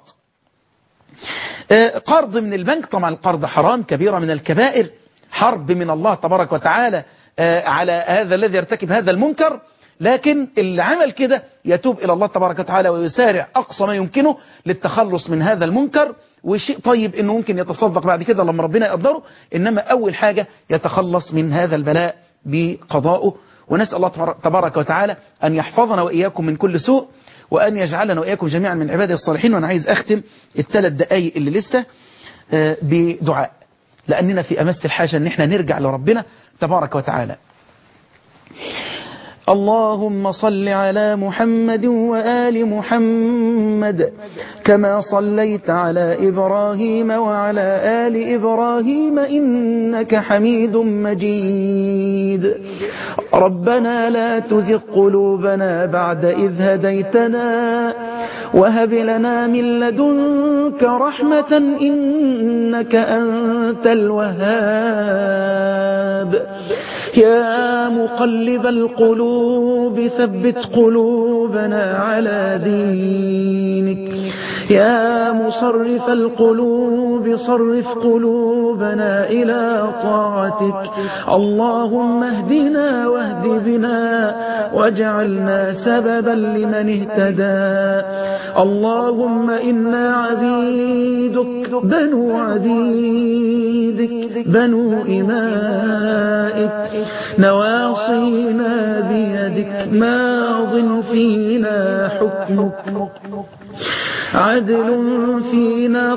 قرض من البنك طبعا القرض حرام كبيرة من الكبائر حرب من الله تبارك وتعالى على هذا الذي يرتكب هذا المنكر لكن اللي عمل كده يتوب إلى الله تبارك وتعالى ويسارع أقصى ما يمكنه للتخلص من هذا المنكر وشيء طيب انه ممكن يتصدق بعد كده لما ربنا يقدره انما اول حاجة يتخلص من هذا البلاء بقضائه ونسأل الله تبارك وتعالى أن يحفظنا وإياكم من كل سوء وأن يجعلنا وإياكم جميعا من عباده الصالحين وأنا عايز أختم الثلاث دقايق اللي لسه بدعاء لأننا في أمس الحاجة أن احنا نرجع لربنا تبارك وتعالى اللهم صل على محمد وآل محمد كما صليت على إبراهيم وعلى آل إبراهيم إنك حميد مجيد ربنا لا تزغ قلوبنا بعد إذ هديتنا وهب لنا من لدنك رحمة إنك أنت الوهاب يا مقلب القلوب ثبت قلوبنا على دينك يا مصرف القلوب صرف قلوبنا إلى طاعتك اللهم اهدنا واهد بنا واجعلنا سببا لمن اهتدى اللهم إنا عبيدك بنو عبيدك بنو إمائك نواصينا بيدك ماض فينا حكمك عدل فينا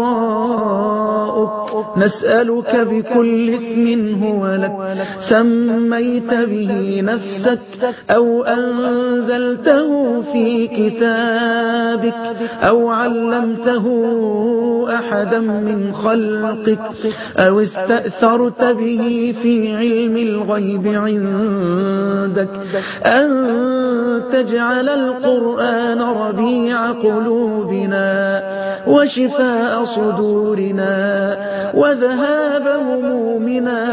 قضاؤك نسألك بكل اسم هو لك سميت به نفسك أو أنزلته في كتابك أو علمته أحدا من خلقك أو استأثرت به في علم الغيب عندك أن تجعل القرآن ربيع قلوبنا وشفاء صدورنا وذهاب همومنا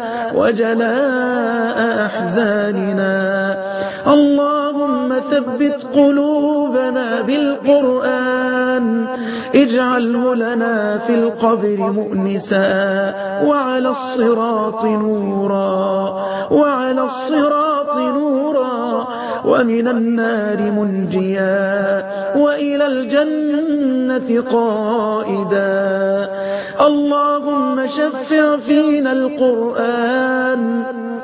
وجلاء أحزاننا اللهم ثبت قلوبنا بالقرآن اجعله لنا في القبر مؤنسا وعلى الصراط نورا وعلى الصراط نورا ومن النار منجيا وإلى الجنة قائدا اللهم شفع فينا القرآن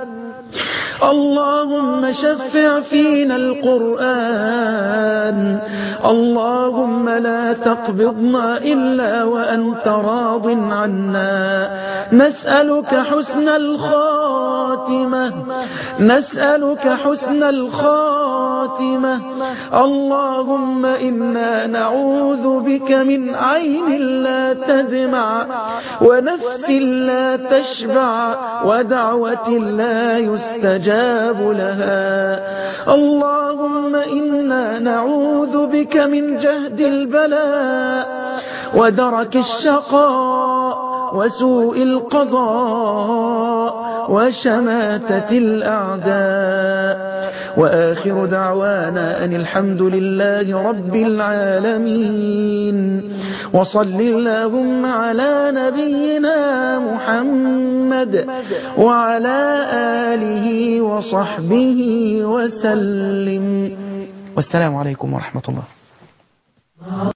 اللهم شفع فينا القرآن اللهم لا تقبضنا إلا وأنت راض عنا نسألك حسن الخاتمة نسألك حسن الخاتمة اللهم إنا نعوذ بك من عين لا تدمع ونفس لا تشبع ودعوة لا يستجاب لها اللهم إنا نعوذ بك من جهد البلاء ودرك الشقاء وسوء القضاء وشماتة الأعداء وآخر دعوانا أن الحمد لله رب العالمين وصل اللهم على نبينا محمد وعلى آله وصحبه وسلم والسلام عليكم ورحمة الله